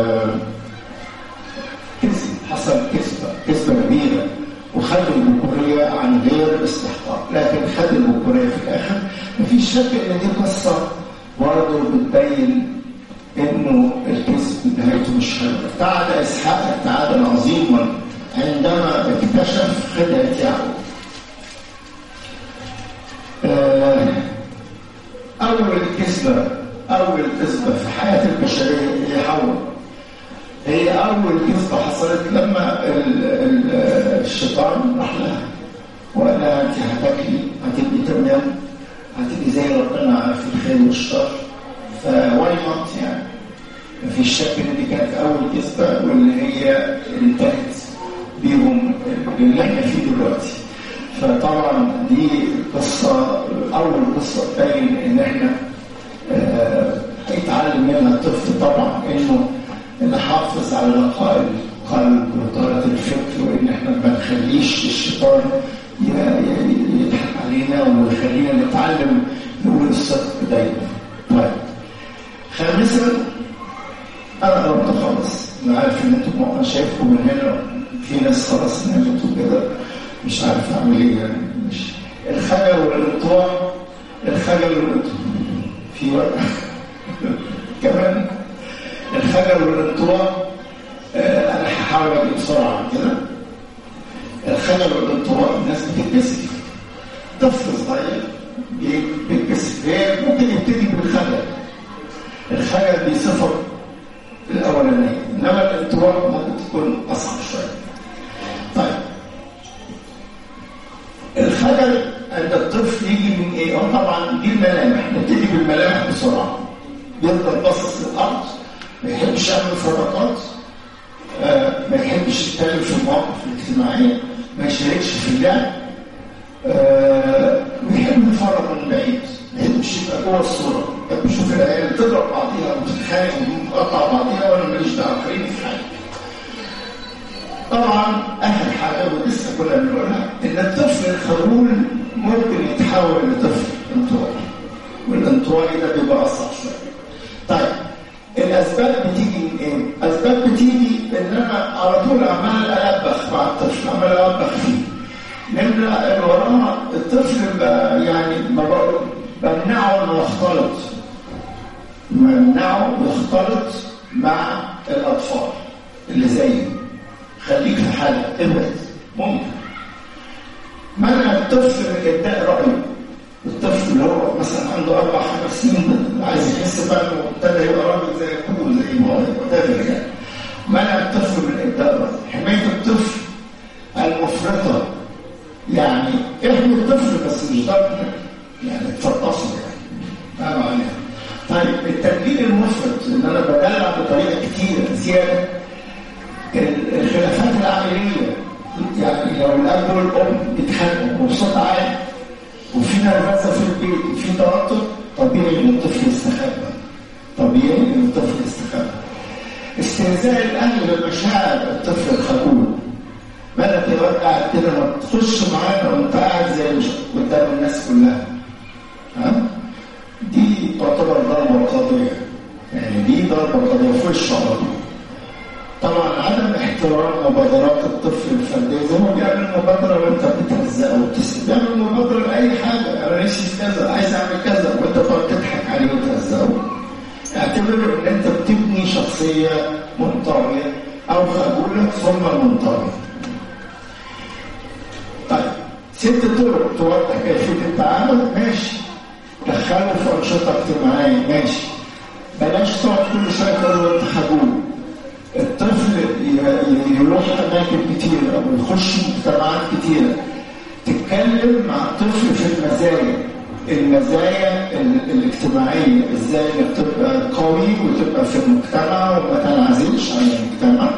[SPEAKER 2] كذب حصل كذبه كذبه كبيره وخد البكوريه عن غير استحقاق لكن خد البكوريه في الاخر مفيش شك ان دي قصه برضه بتبين انه الكذب نهايته مش حلوه ابتعد اسحاق ابتعادا عظيما عندما اكتشف خدعه يعقوب آه أول كذبة أول كذبة في حياة البشرية هي حواء هي أول كذبة حصلت لما ال ال الشيطان راح لها وقال لها أنت هتاكلي هتبقي تمام هتبقي زي ربنا في الخير والشر فواي نوت يعني مفيش شك إن دي كانت أول كذبة واللي هي انتهت بيهم اللي احنا فيه دلوقتي فطبعا دي قصة أول قصة تبين إن إحنا هيتعلم منها الطفل طبعا إنه نحافظ على نقاء القلب وطهارة الفكر وإن إحنا ما نخليش الشيطان يضحك علينا ويخلينا نتعلم نقول الصدق دايما. طيب خامسا أنا قربت خالص أنا عارف إن أنتم شايفكم من هنا في ناس خلاص نامت وكده مش عارف اعمل ايه يعني مش الخجل والانطواء الخجل والانطواء في ورقه كمان الخجل والانطواء آه انا هحاول اجيب بسرعه كده الخجل والانطواء الناس بتتكسف طفل صغير بيتكسف هي ممكن يبتدي بالخجل الخجل دي صفه الاولانيه انما الانطواء ممكن تكون اصعب شويه طيب الخجل عند الطفل يجي من ايه؟ اه طبعا دي الملامح نبتدي بالملامح بسرعه يفضل باصص للارض ما يحبش يعمل فرقات آه ما يحبش يتكلم في المواقف الاجتماعيه ما يشاركش في اللعب آه ويحب يتفرج من بعيد ما يحبش يبقى جوه الصوره يحب يشوف العيال تضرب بعضيها وتتخانق وتقطع بعضيها وانا ماليش دعوه خليني في حالي طبعا اخر حاجه ولسه كنا بنقولها ان الطفل الخجول ممكن يتحول لطفل انطوائي والانطوائي ده بيبقى اصعب شويه. طيب الاسباب بتيجي من ايه؟ الاسباب بتيجي ان انا على طول عمال البخ مع الطفل عمال البخ فيه. نمرة اللي وراها الطفل بقى يعني بمنعه انه يختلط بمنعه يختلط مع الاطفال اللي زيه خليك في حالك ابعد ممكن منع الطفل من ابداء رايه الطفل اللي هو مثلا عنده اربع خمس سنين عايز يحس بقى انه ابتدى يبقى راجل زي ابوه زي ما هو whatever يعني منع الطفل من ابداء رايه حمايه الطفل المفرطه يعني احمي الطفل بس مش ضرب يعني تفطسه يعني فاهم عليها طيب التدليل المفرط ان انا بدلع بطريقه كتير زياده الخلافات العائليه يعني لو الاب والام بيتخانقوا بصوت عالي وفي نرفزه في البيت وفي توتر طبيعي ان الطفل يستخبى طبيعي ان الطفل يستخبى استهزاء الاهل بمشاعر الطفل الخجول ماذا تودع كده ما تخش معانا وانت قاعد زي مش قدام الناس كلها ها دي تعتبر ضربه قاضيه يعني دي ضربه قاضيه في وشه على طول طبعا عدم احترام مبادرات الطفل الفرديه زي ما بيعمل مبادره وانت بتهزقه وبتسيب بيعمل مبادره لاي حاجه انا نفسي في كذا عايز اعمل كذا وانت تقعد تضحك عليه وتهزقه اعتبر ان انت بتبني شخصيه منطويه او خجوله ثم منطويه طيب ست طرق توضح كيفيه التعامل ماشي دخله في انشطه اجتماعيه ماشي بلاش تقعد كل شويه تقول له انت خجول الطفل يروح اماكن كتيره او يخش مجتمعات كتيره تتكلم مع الطفل في المزايا المزايا الاجتماعيه ازاي انك تبقى قوي وتبقى في المجتمع وما تنعزلش عن المجتمع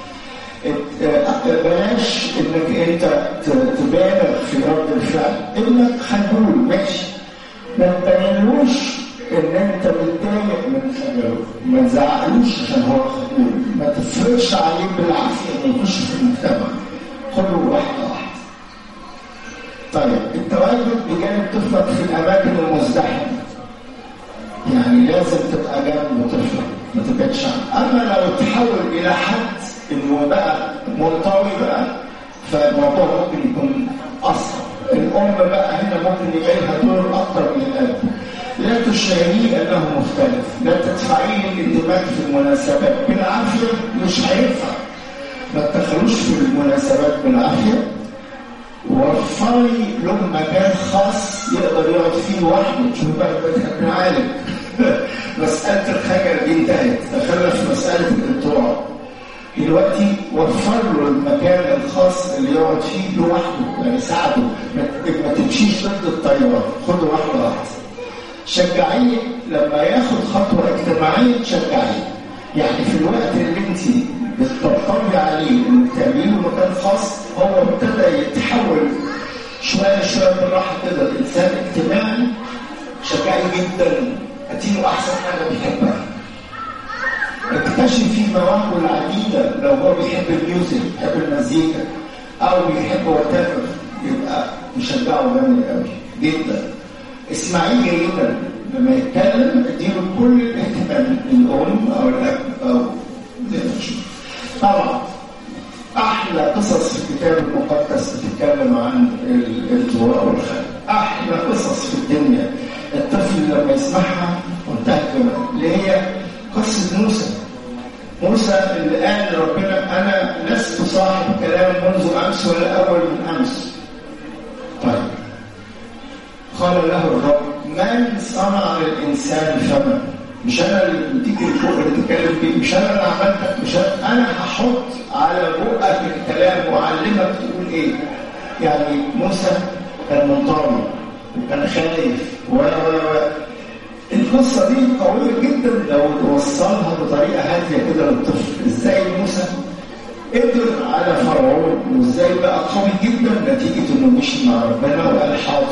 [SPEAKER 2] بلاش انك انت تبالغ في رد الفعل انك خجول ماشي ما تبينلوش ان انت متضايق من خجله ما تزعقلوش عشان هو خجول ما تفرضش عليه بالعافيه انه يخش في المجتمع خده واحده واحده طيب التواجد بجانب طفلك في الاماكن المزدحمه يعني لازم تبقى جنب طفلك ما تبعدش عنه اما لو تحول الى حد انه بقى منطوي بقى فالموضوع ممكن يكون اصعب الام بقى هنا ممكن يبقى لها دور اكتر من الاب لا تشعريه انه مختلف لا تدفعيه الاندماج في المناسبات بالعافيه مش هينفع ما تدخلوش في المناسبات بالعافيه وفري له مكان خاص يقدر يقعد فيه لوحده شوف بقى بنعالج مساله الخجل دي انتهت دخلنا في مساله الانطواء دلوقتي وفر له المكان الخاص اللي يقعد فيه لوحده يعني ساعده ما تمشيش ضد التيار خده واحده واحده شجعيه لما ياخد خطوه اجتماعيه تشجعيه يعني في الوقت اللي انت بتطبطبي عليه انك تعملي له مكان خاص هو ابتدى يتحول شويه شويه بالراحه كده الانسان اجتماعي شجعيه جدا اديله احسن حاجه بيحبها اكتشفي مواهبه العديده لو هو بيحب الميوزك بيحب المزيكا او بيحب وات يبقى نشجعه جامد قوي جدا اسمعيه جيدا لما يتكلم اديله كل الاهتمام الام او الاب او زي ما تشوف طبعا احلى قصص في الكتاب المقدس بتتكلم عن الانطواء والخلق احلى قصص في الدنيا الطفل لما يسمعها وانتهت اللي هي قصه موسى موسى اللي قال لربنا انا لست صاحب كلام منذ امس ولا اول من امس طيب قال له الرب من صنع للانسان فما مش انا اللي بديك الفوق اللي تتكلم بيه مش انا اللي عملتك مش أنا, انا هحط على بقك الكلام واعلمك تقول ايه يعني موسى كان منطوي وكان خايف و و القصه دي قويه جدا لو توصلها بطريقه هاديه كده للطفل ازاي موسى قدر على فرعون وازاي بقى قوي جدا نتيجه انه مشي مع ربنا وقال حاضر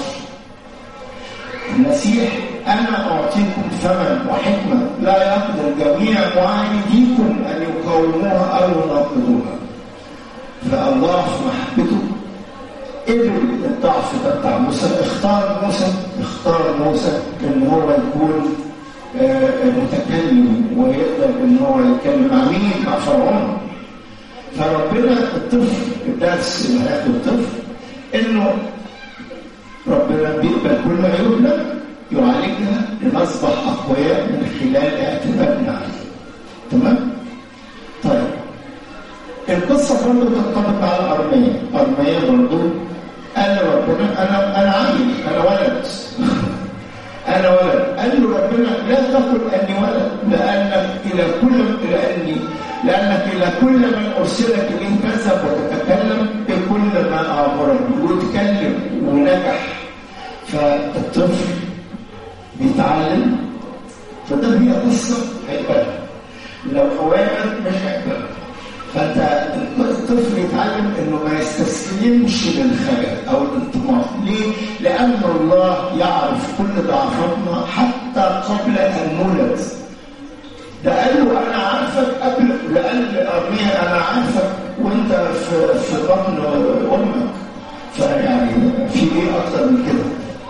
[SPEAKER 2] المسيح انا اعطيكم ثمن وحكمه لا يقدر جميع معانديكم ان يقاوموها او يناقضوها فالله في محبته قبل الضعف ده بتاع موسى اختار موسى اختار موسى ان هو يكون متكلم ويقدر ان هو يتكلم مع مين؟ مع فرعون فربنا الطفل الدرس اللي هياخده الطفل انه ربنا بيقبل كل عيوبنا يعالجها لنصبح اقوياء من خلال اعتمادنا عليه تمام؟ طيب القصة برضه تنطبق على أرمية أرمية برضه قال ربنا أنا أنا عيل أنا ولد أنا ولد قال له ربنا لا تقل أني ولد لأنك إلى كل لأني لأنك إلى كل من أرسلك إليه كذب وتتكلم بكل ما أمرك وتكلم ونجح فالطفل بيتعلم فده هي قصة هيقبلها لو أوامر مش هيقبلها فانت الطفل يتعلم انه ما يستسلمش للخيال او الانطماس ليه؟ لان الله يعرف كل ضعفاتنا حتى قبل ان نولد ده قال له انا عارفك قبل لان ارميا انا عارفك وانت في في بطن امك فيعني في ايه اكتر من كده؟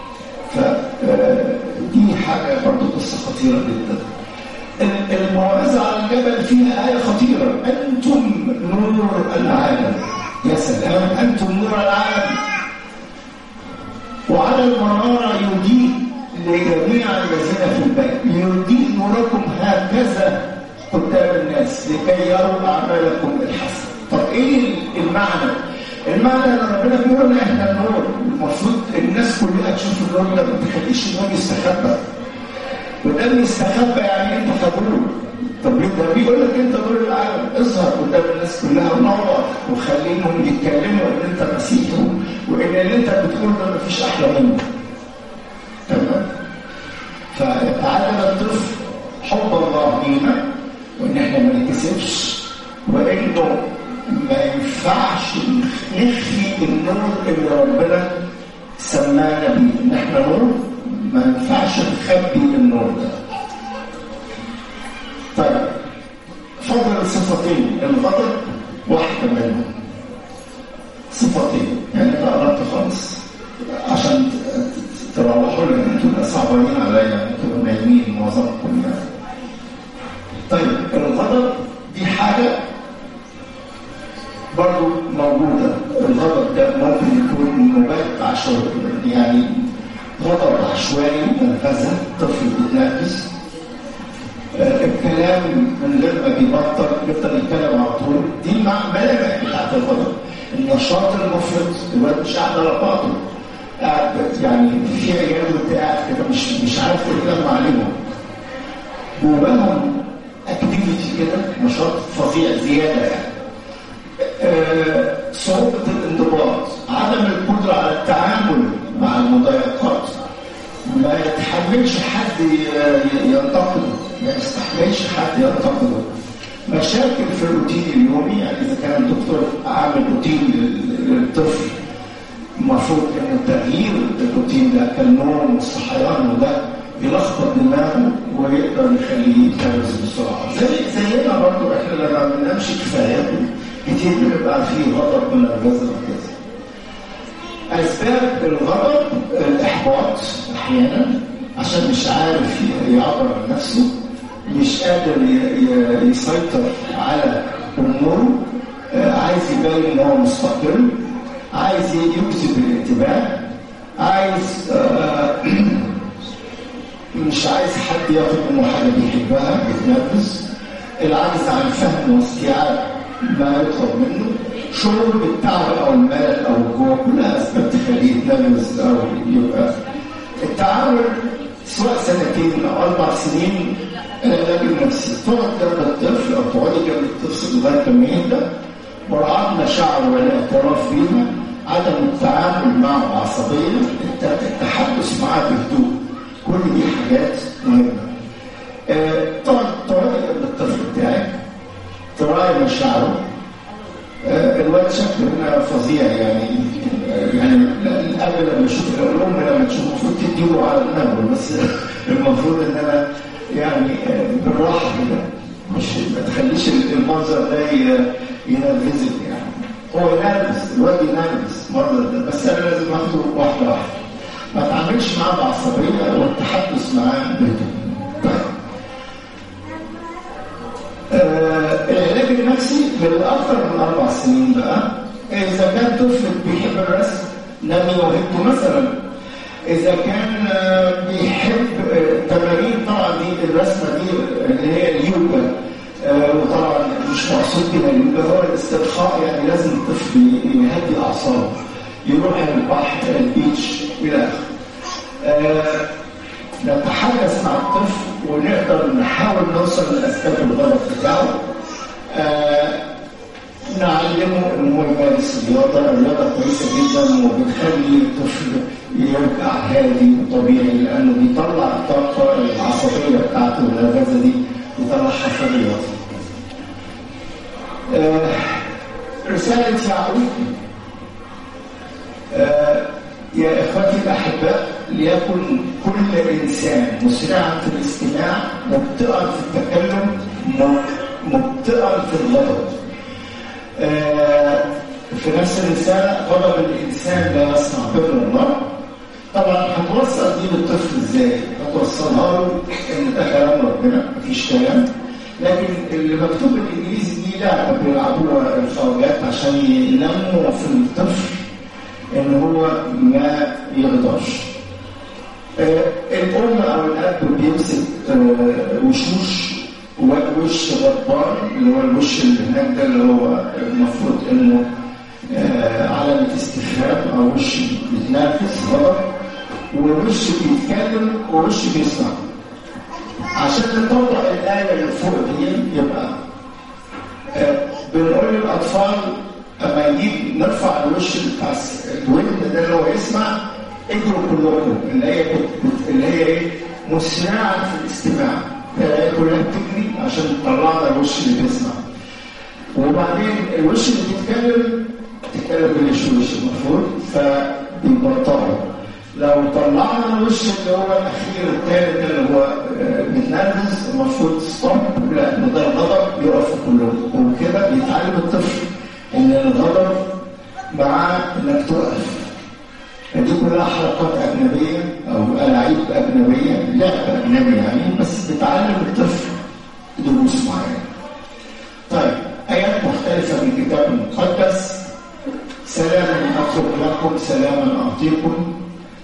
[SPEAKER 2] فدي حاجه برضه قصه خطيره جدا الموعظة على الجبل فيها آية خطيرة أنتم نور العالم يا سلام أنتم نور العالم وعلى المنارة يضيء لجميع الذين في البيت يضيء نوركم هكذا قدام الناس لكي يروا أعمالكم الحسنة طب إيه المعنى؟ المعنى ان ربنا بيقول لنا احنا النور المفروض الناس كلها تشوف النور ده ما تخليش النور يستخبى وده يستخبى يعني انت خبور طب ده بيقول لك انت نور العالم اظهر قدام الناس كلها ونور وخليهم يتكلموا ان انت مسيح وان اللي انت بتقول ده مفيش احلى منه تمام فيتعلم الطفل حب الله لينا وان احنا ما نكسبش وانه ما ينفعش نخفي النور اللي ربنا سمانا بيه ان احنا نور ما ينفعش نخبي النور ده طيب فضل صفتين الغضب واحدة منهم صفتين يعني انا قربت خالص عشان تروحوا لي انتوا صعبانين عليا انتوا نايمين معظمكم يعني طيب الغضب دي حاجة برضو موجودة الغضب ده ممكن يكون مبات عشوائي يعني غضب عشوائي منفذة طفل بيتنرفز آه الكلام من غير ما بيبطل يفضل يتكلم على طول دي الملامح بتاعت الغضب النشاط المفرط الواد مش قاعد على بعضه قاعد يعني في عيال وانت قاعد كده مش مش عارف تتكلم عليهم جواهم اكتيفيتي كده نشاط فظيع زياده يعني آه صعوبه الانضباط عدم القدره على التعامل مع المضايقات ما يتحملش حد ينتقده ما يستحملش حد ينتقده مشاكل في الروتين اليومي يعني اذا كان الدكتور عامل روتين للطفل المفروض انه تغيير الروتين ده كالنوم والصحيان وده يلخبط دماغه ويقدر يخليه يتجوز بسرعه زي زينا برضه احنا لما ما بننامش كفايه كتير بنبقى فيه غضب من الرزق وكذا أسباب الغضب الإحباط أحيانا عشان مش عارف يعبر عن نفسه مش قادر يسيطر على أموره عايز يبين إن هو مستقل عايز يجذب الانتباه عايز مش عايز حد ياخد منه حاجة بيحبها بيتنرفز العجز عن فهم واستيعاب ما يطلب منه شعور بالتعب او الملل او الجوع كلها اسباب تخليه يتنرفز او يبقى التعامل سواء سنتين او اربع سنين العلاج النفسي تقعد جنب الطفل او تقعدي جنب الطفل لغايه ما يهدى مراعاه مشاعره والاعتراف بيها عدم التعامل معه بعصبيه التحدث معاه بهدوء كل دي حاجات مهمه آه، طبعا تراعي الطفل بتاعك تراعي مشاعره آه، الواد شكله هنا فظيع يعني آه، يعني الاب لما يشوف الام لما تشوف المفروض تديله على النبل بس المفروض ان انا يعني بالراحه كده مش ما تخليش المنظر ده ينرفزك يعني هو ينرفز الواد ينرفز مره بس انا لازم اخده واحده واحده ما اتعاملش معاه بعصبيه والتحدث معاه بهدوء آه العلاج النفسي لأكثر من أربع سنين بقى إذا كان طفل بيحب الرسم نمي موهبته مثلا إذا كان آه بيحب آه تمارين طبعا دي الرسمة دي اللي هي اليوجا آه وطبعا مش مقصود بها اليوجا هو الاسترخاء يعني لازم الطفل يهدي أعصابه يروح البحر البيتش إلى آخره آه نتحدث مع الطفل ونقدر نحاول نوصل لاسباب الغلط بتاعه آه نعلمه انه يمارس الرياضه، الرياضه كويسه جدا وبتخلي الطفل يرجع هادي وطبيعي لانه بيطلع الطاقه العصبيه بتاعته النرفزه دي بيطلعها في الرياضه. آه رساله يعقوب آه يا اخوتي الاحباء ليكن كل انسان مسرعا في الاستماع مبطئا في التكلم مبطئا في الغضب آه في نفس الرساله غضب الانسان لا يصنع بر الله طبعا هتوصل دي للطفل ازاي؟ هتوصلها له ان ده كلام ربنا مفيش كلام لكن اللي مكتوب بالانجليزي دي لعبه بيلعبوها الخواجات عشان ينموا في الطفل ان هو ما يقدرش آه الام او الاب بيمسك آه وشوش وش غضبان اللي هو الوش اللي هناك ده اللي هو المفروض انه آه علامه استفهام او وش بيتنافس غضب ووش بيتكلم ووش بيسمع عشان نطبق الايه اللي فوق دي يبقى بنقول للاطفال اما يجيب نرفع الوش بتاع الودن ده اللي هو يسمع اجروا كلكم اللي هي اللي هي ايه مسرعه في الاستماع كلها بتجري عشان تطلع لنا الوش اللي بيسمع وبعدين الوش اللي بيتكلم بيتكلم بالشوش المفروض فبيبطئوا لو طلعنا الوش اللي هو الاخير الثالث اللي هو متنرفز المفروض ستوب لا ده الغضب يقف كلهم وكده بيتعلم الطفل ان الغضب مع انك توقف دي كلها حركات اجنبيه او الاعيب اجنبيه لعبه اجنبي يعني بس بتعلم الطفل دروس معينه. طيب ايات مختلفه من الكتاب المقدس سلاما اترك لكم سلاما اعطيكم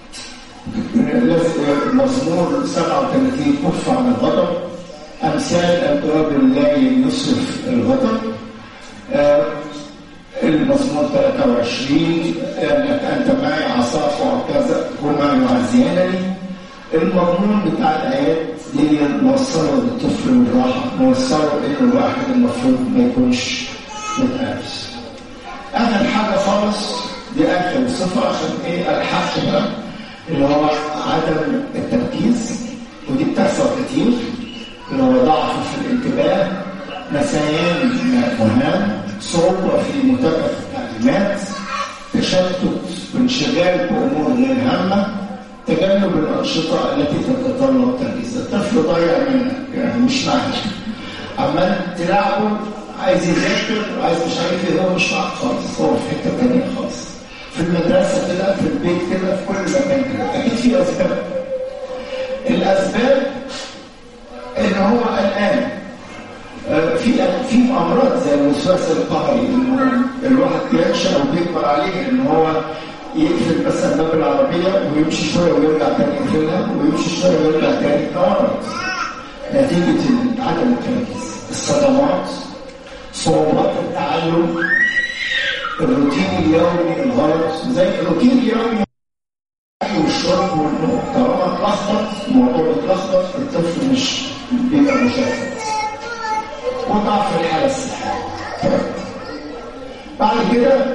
[SPEAKER 2] مزمور 37 كف عن الغضب امثال ابواب الله يصرف الغضب آه المزمور 23 انك انت معي عصاك وهكذا هما يعزيانني المضمون بتاع الايات دي نوصله للطفل بالراحه نوصله ان الواحد المفروض ما يكونش متقابس اخر حاجه خالص دي اخر صفه عشان ايه الحق بقى اللي هو عدم التركيز ودي بتحصل كتير اللي هو ضعف في الانتباه نسيان مهام صعوبة في متابعة التعليمات تشتت وانشغال بأمور غير هامة تجنب الأنشطة التي تتطلب تركيز الطفل ضايع منك يعني مش معاك عمال تلعبه عايز يذاكر وعايز مش عارف ايه هو مش معاك خالص هو في حتة تانية خالص في المدرسة كده في البيت كده في كل مكان كده أكيد في أسباب الأسباب إن هو قلقان في في امراض زي الوسواس القهري انه الواحد بينشا او بيكبر عليه ان هو يقفل مثلا باب العربيه ويمشي شويه ويرجع تاني يقفلها ويمشي شويه ويرجع تاني مرض نتيجه عدم التركيز الصدمات صعوبات التعلم الروتين اليومي الغلط زي الروتين اليومي والشرب والنوم طالما اتلخبط الموضوع اتلخبط الطفل مش بيبقى مشتت وضعف الحالة الصحية بعد كده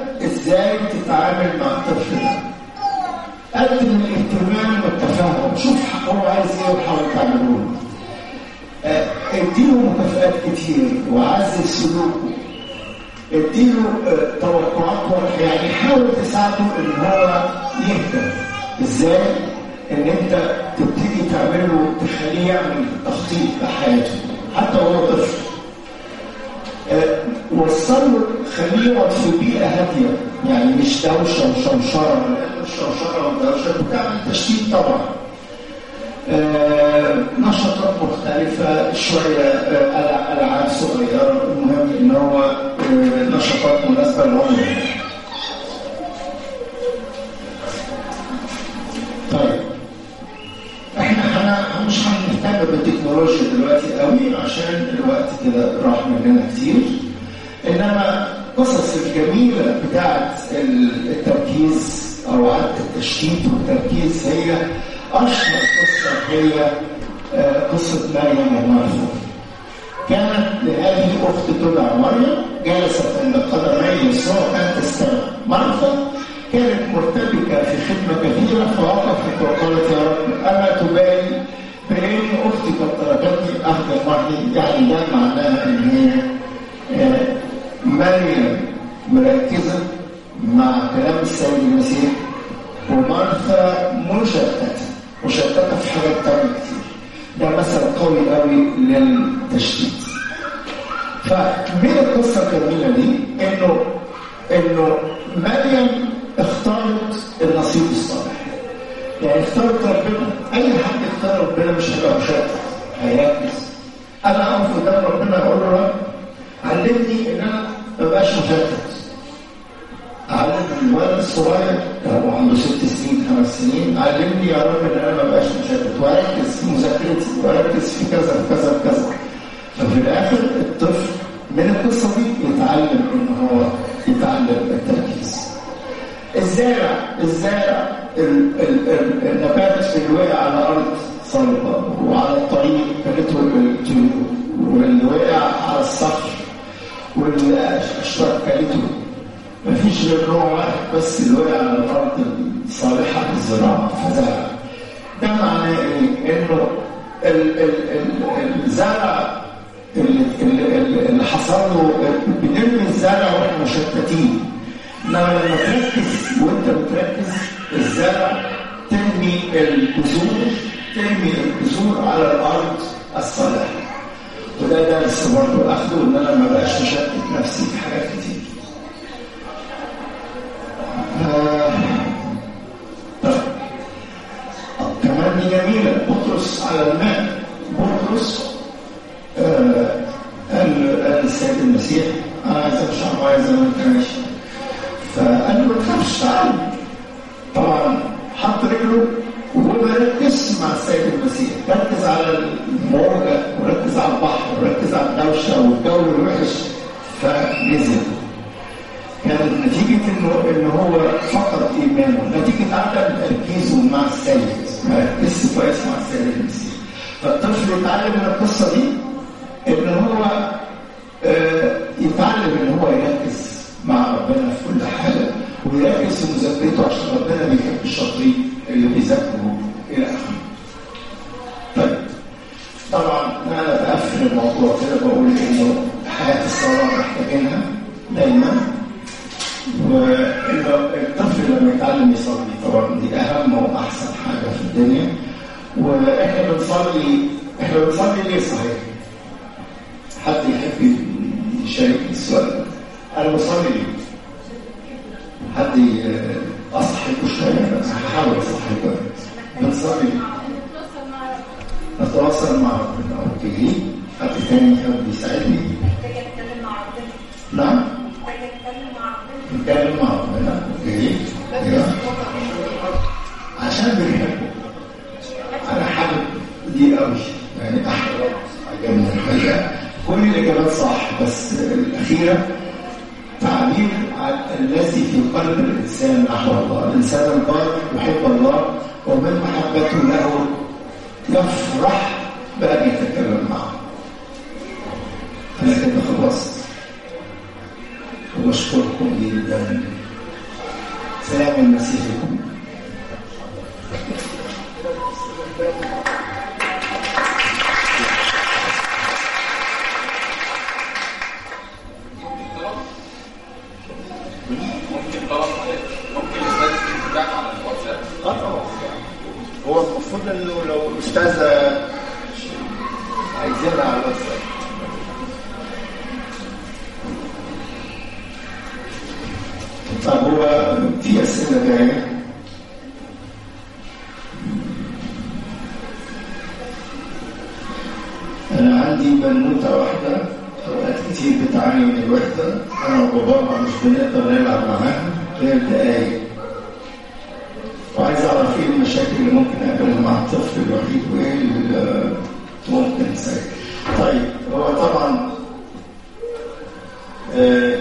[SPEAKER 2] ازاي تتعامل مع الطفل ده قدم الاهتمام والتفاهم شوف هو عايز ايه وحاول تعمله له آه، اديله مكافآت كتير وعزز سلوكه اديله آه، توقعات واضحه يعني حاول تساعده ان هو يهدى ازاي ان انت تبتدي تعمله تخليه يعمل تخطيط لحياته حتى وهو طفل آه، وصله خليه يقعد في بيئه هاديه يعني مش دوشه وشوشره لان الشوشره والدوشه بتعمل تشتيت طبعا آه، نشاطات مختلفة شوية آه، ألع- ألعاب صغيرة المهم إن هو آه، نشاطات مناسبة لعمره طيب احنا هن- مش هنهتم بالتكنولوجيا دلوقتي قوي عشان الوقت كده راح مننا كتير انما القصص الجميله بتاعت ال- التركيز او عدم التشتيت والتركيز هي اشهر قصه هي آه، قصه مريم ومرثا كانت هذه اخت تدعى مريم جلست عند قدمي يسوع كانت تستمع مرثا كانت مرتبكه في خدمه كثيره فوقفت وقالت يا رب اما تبالي بان اختي قد تركتني اهدى معي يعني ده معناها ان هي آه، مريم مركزه مع كلام السيد المسيح ومارثا مشتته مشتته في حاجات تانية كتير ده مثل قوي قوي للتشتيت فمن القصه الجميله دي انه انه مريم اختارت النصيب الصالح يعني اختارت ربنا اي حد يختار ربنا مش هيبقى مشتت هيركز انا اقف قدام ربنا اقول له رب علمني ان انا ما بقاش مشتت علم الولد الصغير هو عنده ست سنين خمس سنين علمني يا رب ان انا ما بقاش مشتت واركز في مذاكرتي واركز في كذا في كذا في كذا ففي الاخر الطفل من القصه دي يتعلم ان هو يتعلم التركيز الزارع الزارع ال- ال- ال- النبات اللي وقع على ارض صلبه وعلى الطريق كلته الطيور واللي وقع على الصخر والاشواك كلته مفيش غير نوع واحد بس اللي وقع على الارض الصالحه للزراعه فزرع ده معناه ايه؟ انه ال- ال- ال- الزرع اللي, اللي, اللي حصل له بنرمي الزرع واحنا مشتتين انما لما تركز وانت بتركز الزرع ترمي البذور ترمي البذور على الارض الصالحه وده درس برضه اخده ان انا ما بقاش مشتت نفسي في حاجات كتير آه، طيب. آه، كمان دي جميله بطرس على الماء بطرس آه، قال قال السيد المسيح انا عايز امشي على الماء زي ما انت ماشي فقال له ما تخافش تعالى طبعا حط رجله وهو ركز مع السيد المسيح ركز على الموجه وركز على البحر وركز على الدوشه والجو الوحش فنزل كانت نتيجة إنه إن هو فقد إيمانه، نتيجة عدم تركيزه مع السيد، ما ركزش كويس مع السيد المسيح. فالطفل يتعلم من القصة دي إن هو آه، يتعلم إن هو يركز مع ربنا في كل حاجة ويركز في مذاكرته عشان ربنا بيحب الشاطرين اللي بيذاكروا إلى آخره. طيب طبعا انا بقفل الموضوع كده بقول انه حياه الصلاه محتاجينها دايما والطفل لما يتعلم يصلي طبعا دي اهم واحسن حاجه في الدنيا واحنا بنصلي احنا بنصلي ليه صحيح؟ حد يحب يشارك السؤال ده؟ انا بصلي ليه؟ حد ي- اصحيكوا شويه بس هحاول اصحيكوا بنصلي ليه؟ نتواصل مع ربنا اوكي حد تاني يحب يساعدني
[SPEAKER 3] محتاجة اتكلم مع ربنا
[SPEAKER 2] نعم
[SPEAKER 3] محتاجة اتكلم مع ربنا
[SPEAKER 2] نتكلم مع ربنا اوكي ايوه عشان بنحبه انا حابب دي قوي يعني احلى عجبني الحقيقه كل الاجابات صح بس الاخيره تعبير عن الذي في قلب الانسان نحو الله الانسان البار يحب الله ومن محبته له يفرح بان يتكلم معه انا كده خلصت وبشكركم جدا سلام المسيح لكم
[SPEAKER 4] ممكن طلب ممكن الاستاذ يتابع على الواتساب
[SPEAKER 2] اه طبعا هو المفروض انه لو الاستاذه عايزينها على الواتساب طب هو في اسئله جايه انا عندي بنوته واحده اوقات كتير بتعاني من الوحده انا وباباها مش بنقدر نلعب معاها غير دقايق وعايز اعرف ايه المشاكل اللي ممكن اقابلها مع الطفل الوحيد وايه اللي ممكن نساعد طيب هو طبعا آه،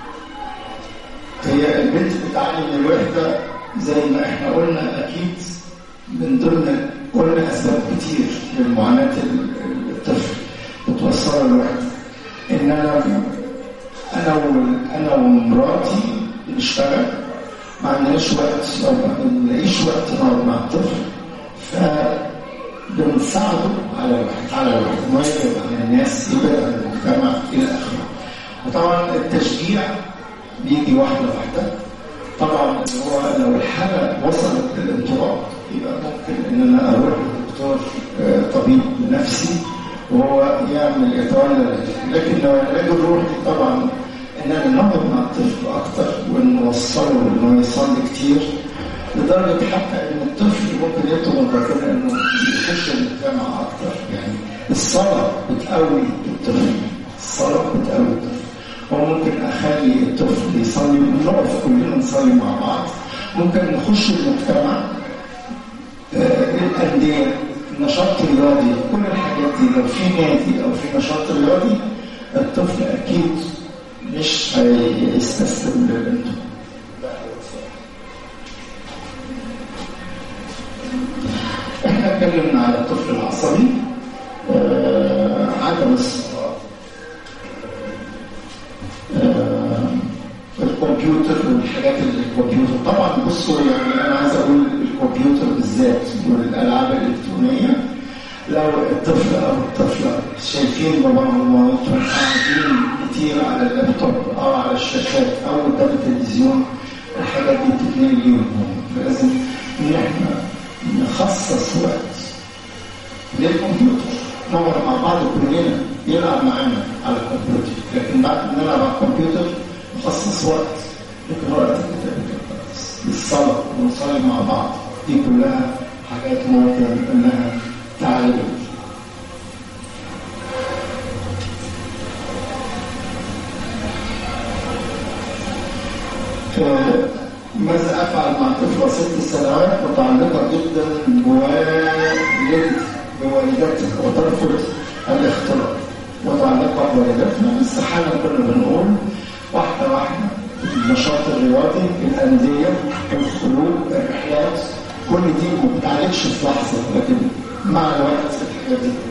[SPEAKER 2] هي البنت بتعاني من الوحده زي ما احنا قلنا اكيد من ضمن قلنا اسباب كتير لمعاناه ال- الطفل بتوصله للوحده ان انا انا و- انا ومراتي بنشتغل ما عندناش وقت او ما بنلاقيش وقت نقعد مع الطفل فبنساعده على الوقت على الوقت ما يبعد عن الناس يبعد عن المجتمع الى اخره وطبعا التشجيع بيجي واحده واحده طبعا اللي هو لو الحاله وصلت للانطلاق يبقى ممكن ان انا اروح لدكتور آه، طبيب نفسي وهو يعمل يتولى العلاج. لكن لو العلاج الروحي طبعا اننا نقعد مع الطفل اكتر ونوصله انه يصلي كتير لدرجه حتى ان الطفل ممكن يطلب من ربنا انه يخش المجتمع اكتر يعني الصلاه بتقوي الطفل الصلاه بتقوي الطفل وممكن اخلي الطفل يصلي نقف كلنا نصلي مع بعض ممكن نخش المجتمع آه، الانديه النشاط الرياضي كل الحاجات دي لو في نادي او في نشاط رياضي الطفل اكيد مش هيستسلم للانتم احنا اتكلمنا على الطفل العصبي آه، عدم الصلاه آه، الكمبيوتر والحاجات اللي الكمبيوتر طبعا بصوا يعني انا عايز اقول الكمبيوتر بالذات والالعاب الالكترونيه لو الطفل او الطفله شايفين باباهم ومامتهم قاعدين كتير على اللابتوب او على الشاشات او قدام التلفزيون الحاجات دي بتتنقل ليهم هم. فلازم ان احنا نخصص وقت للكمبيوتر نقعد مع بعض كلنا يلعب معانا على الكمبيوتر لكن بعد ما نلعب على الكمبيوتر نخصص وقت لقراءة الكتاب المقدس للصلاة ونصلي مع بعض دي كلها حاجات ممكن انها تعالج آه، ماذا افعل مع طفله ست سنوات متعلقه جدا بوالدتي بوالدتها وترفض الاختلاط متعلقه بوالدتها بس حالا كنا بنقول واحده واحده النشاط الرياضي الانديه الخروج الرحلات كل دي ما بتعالجش في لحظه لكن مع الوقت الحاجات دي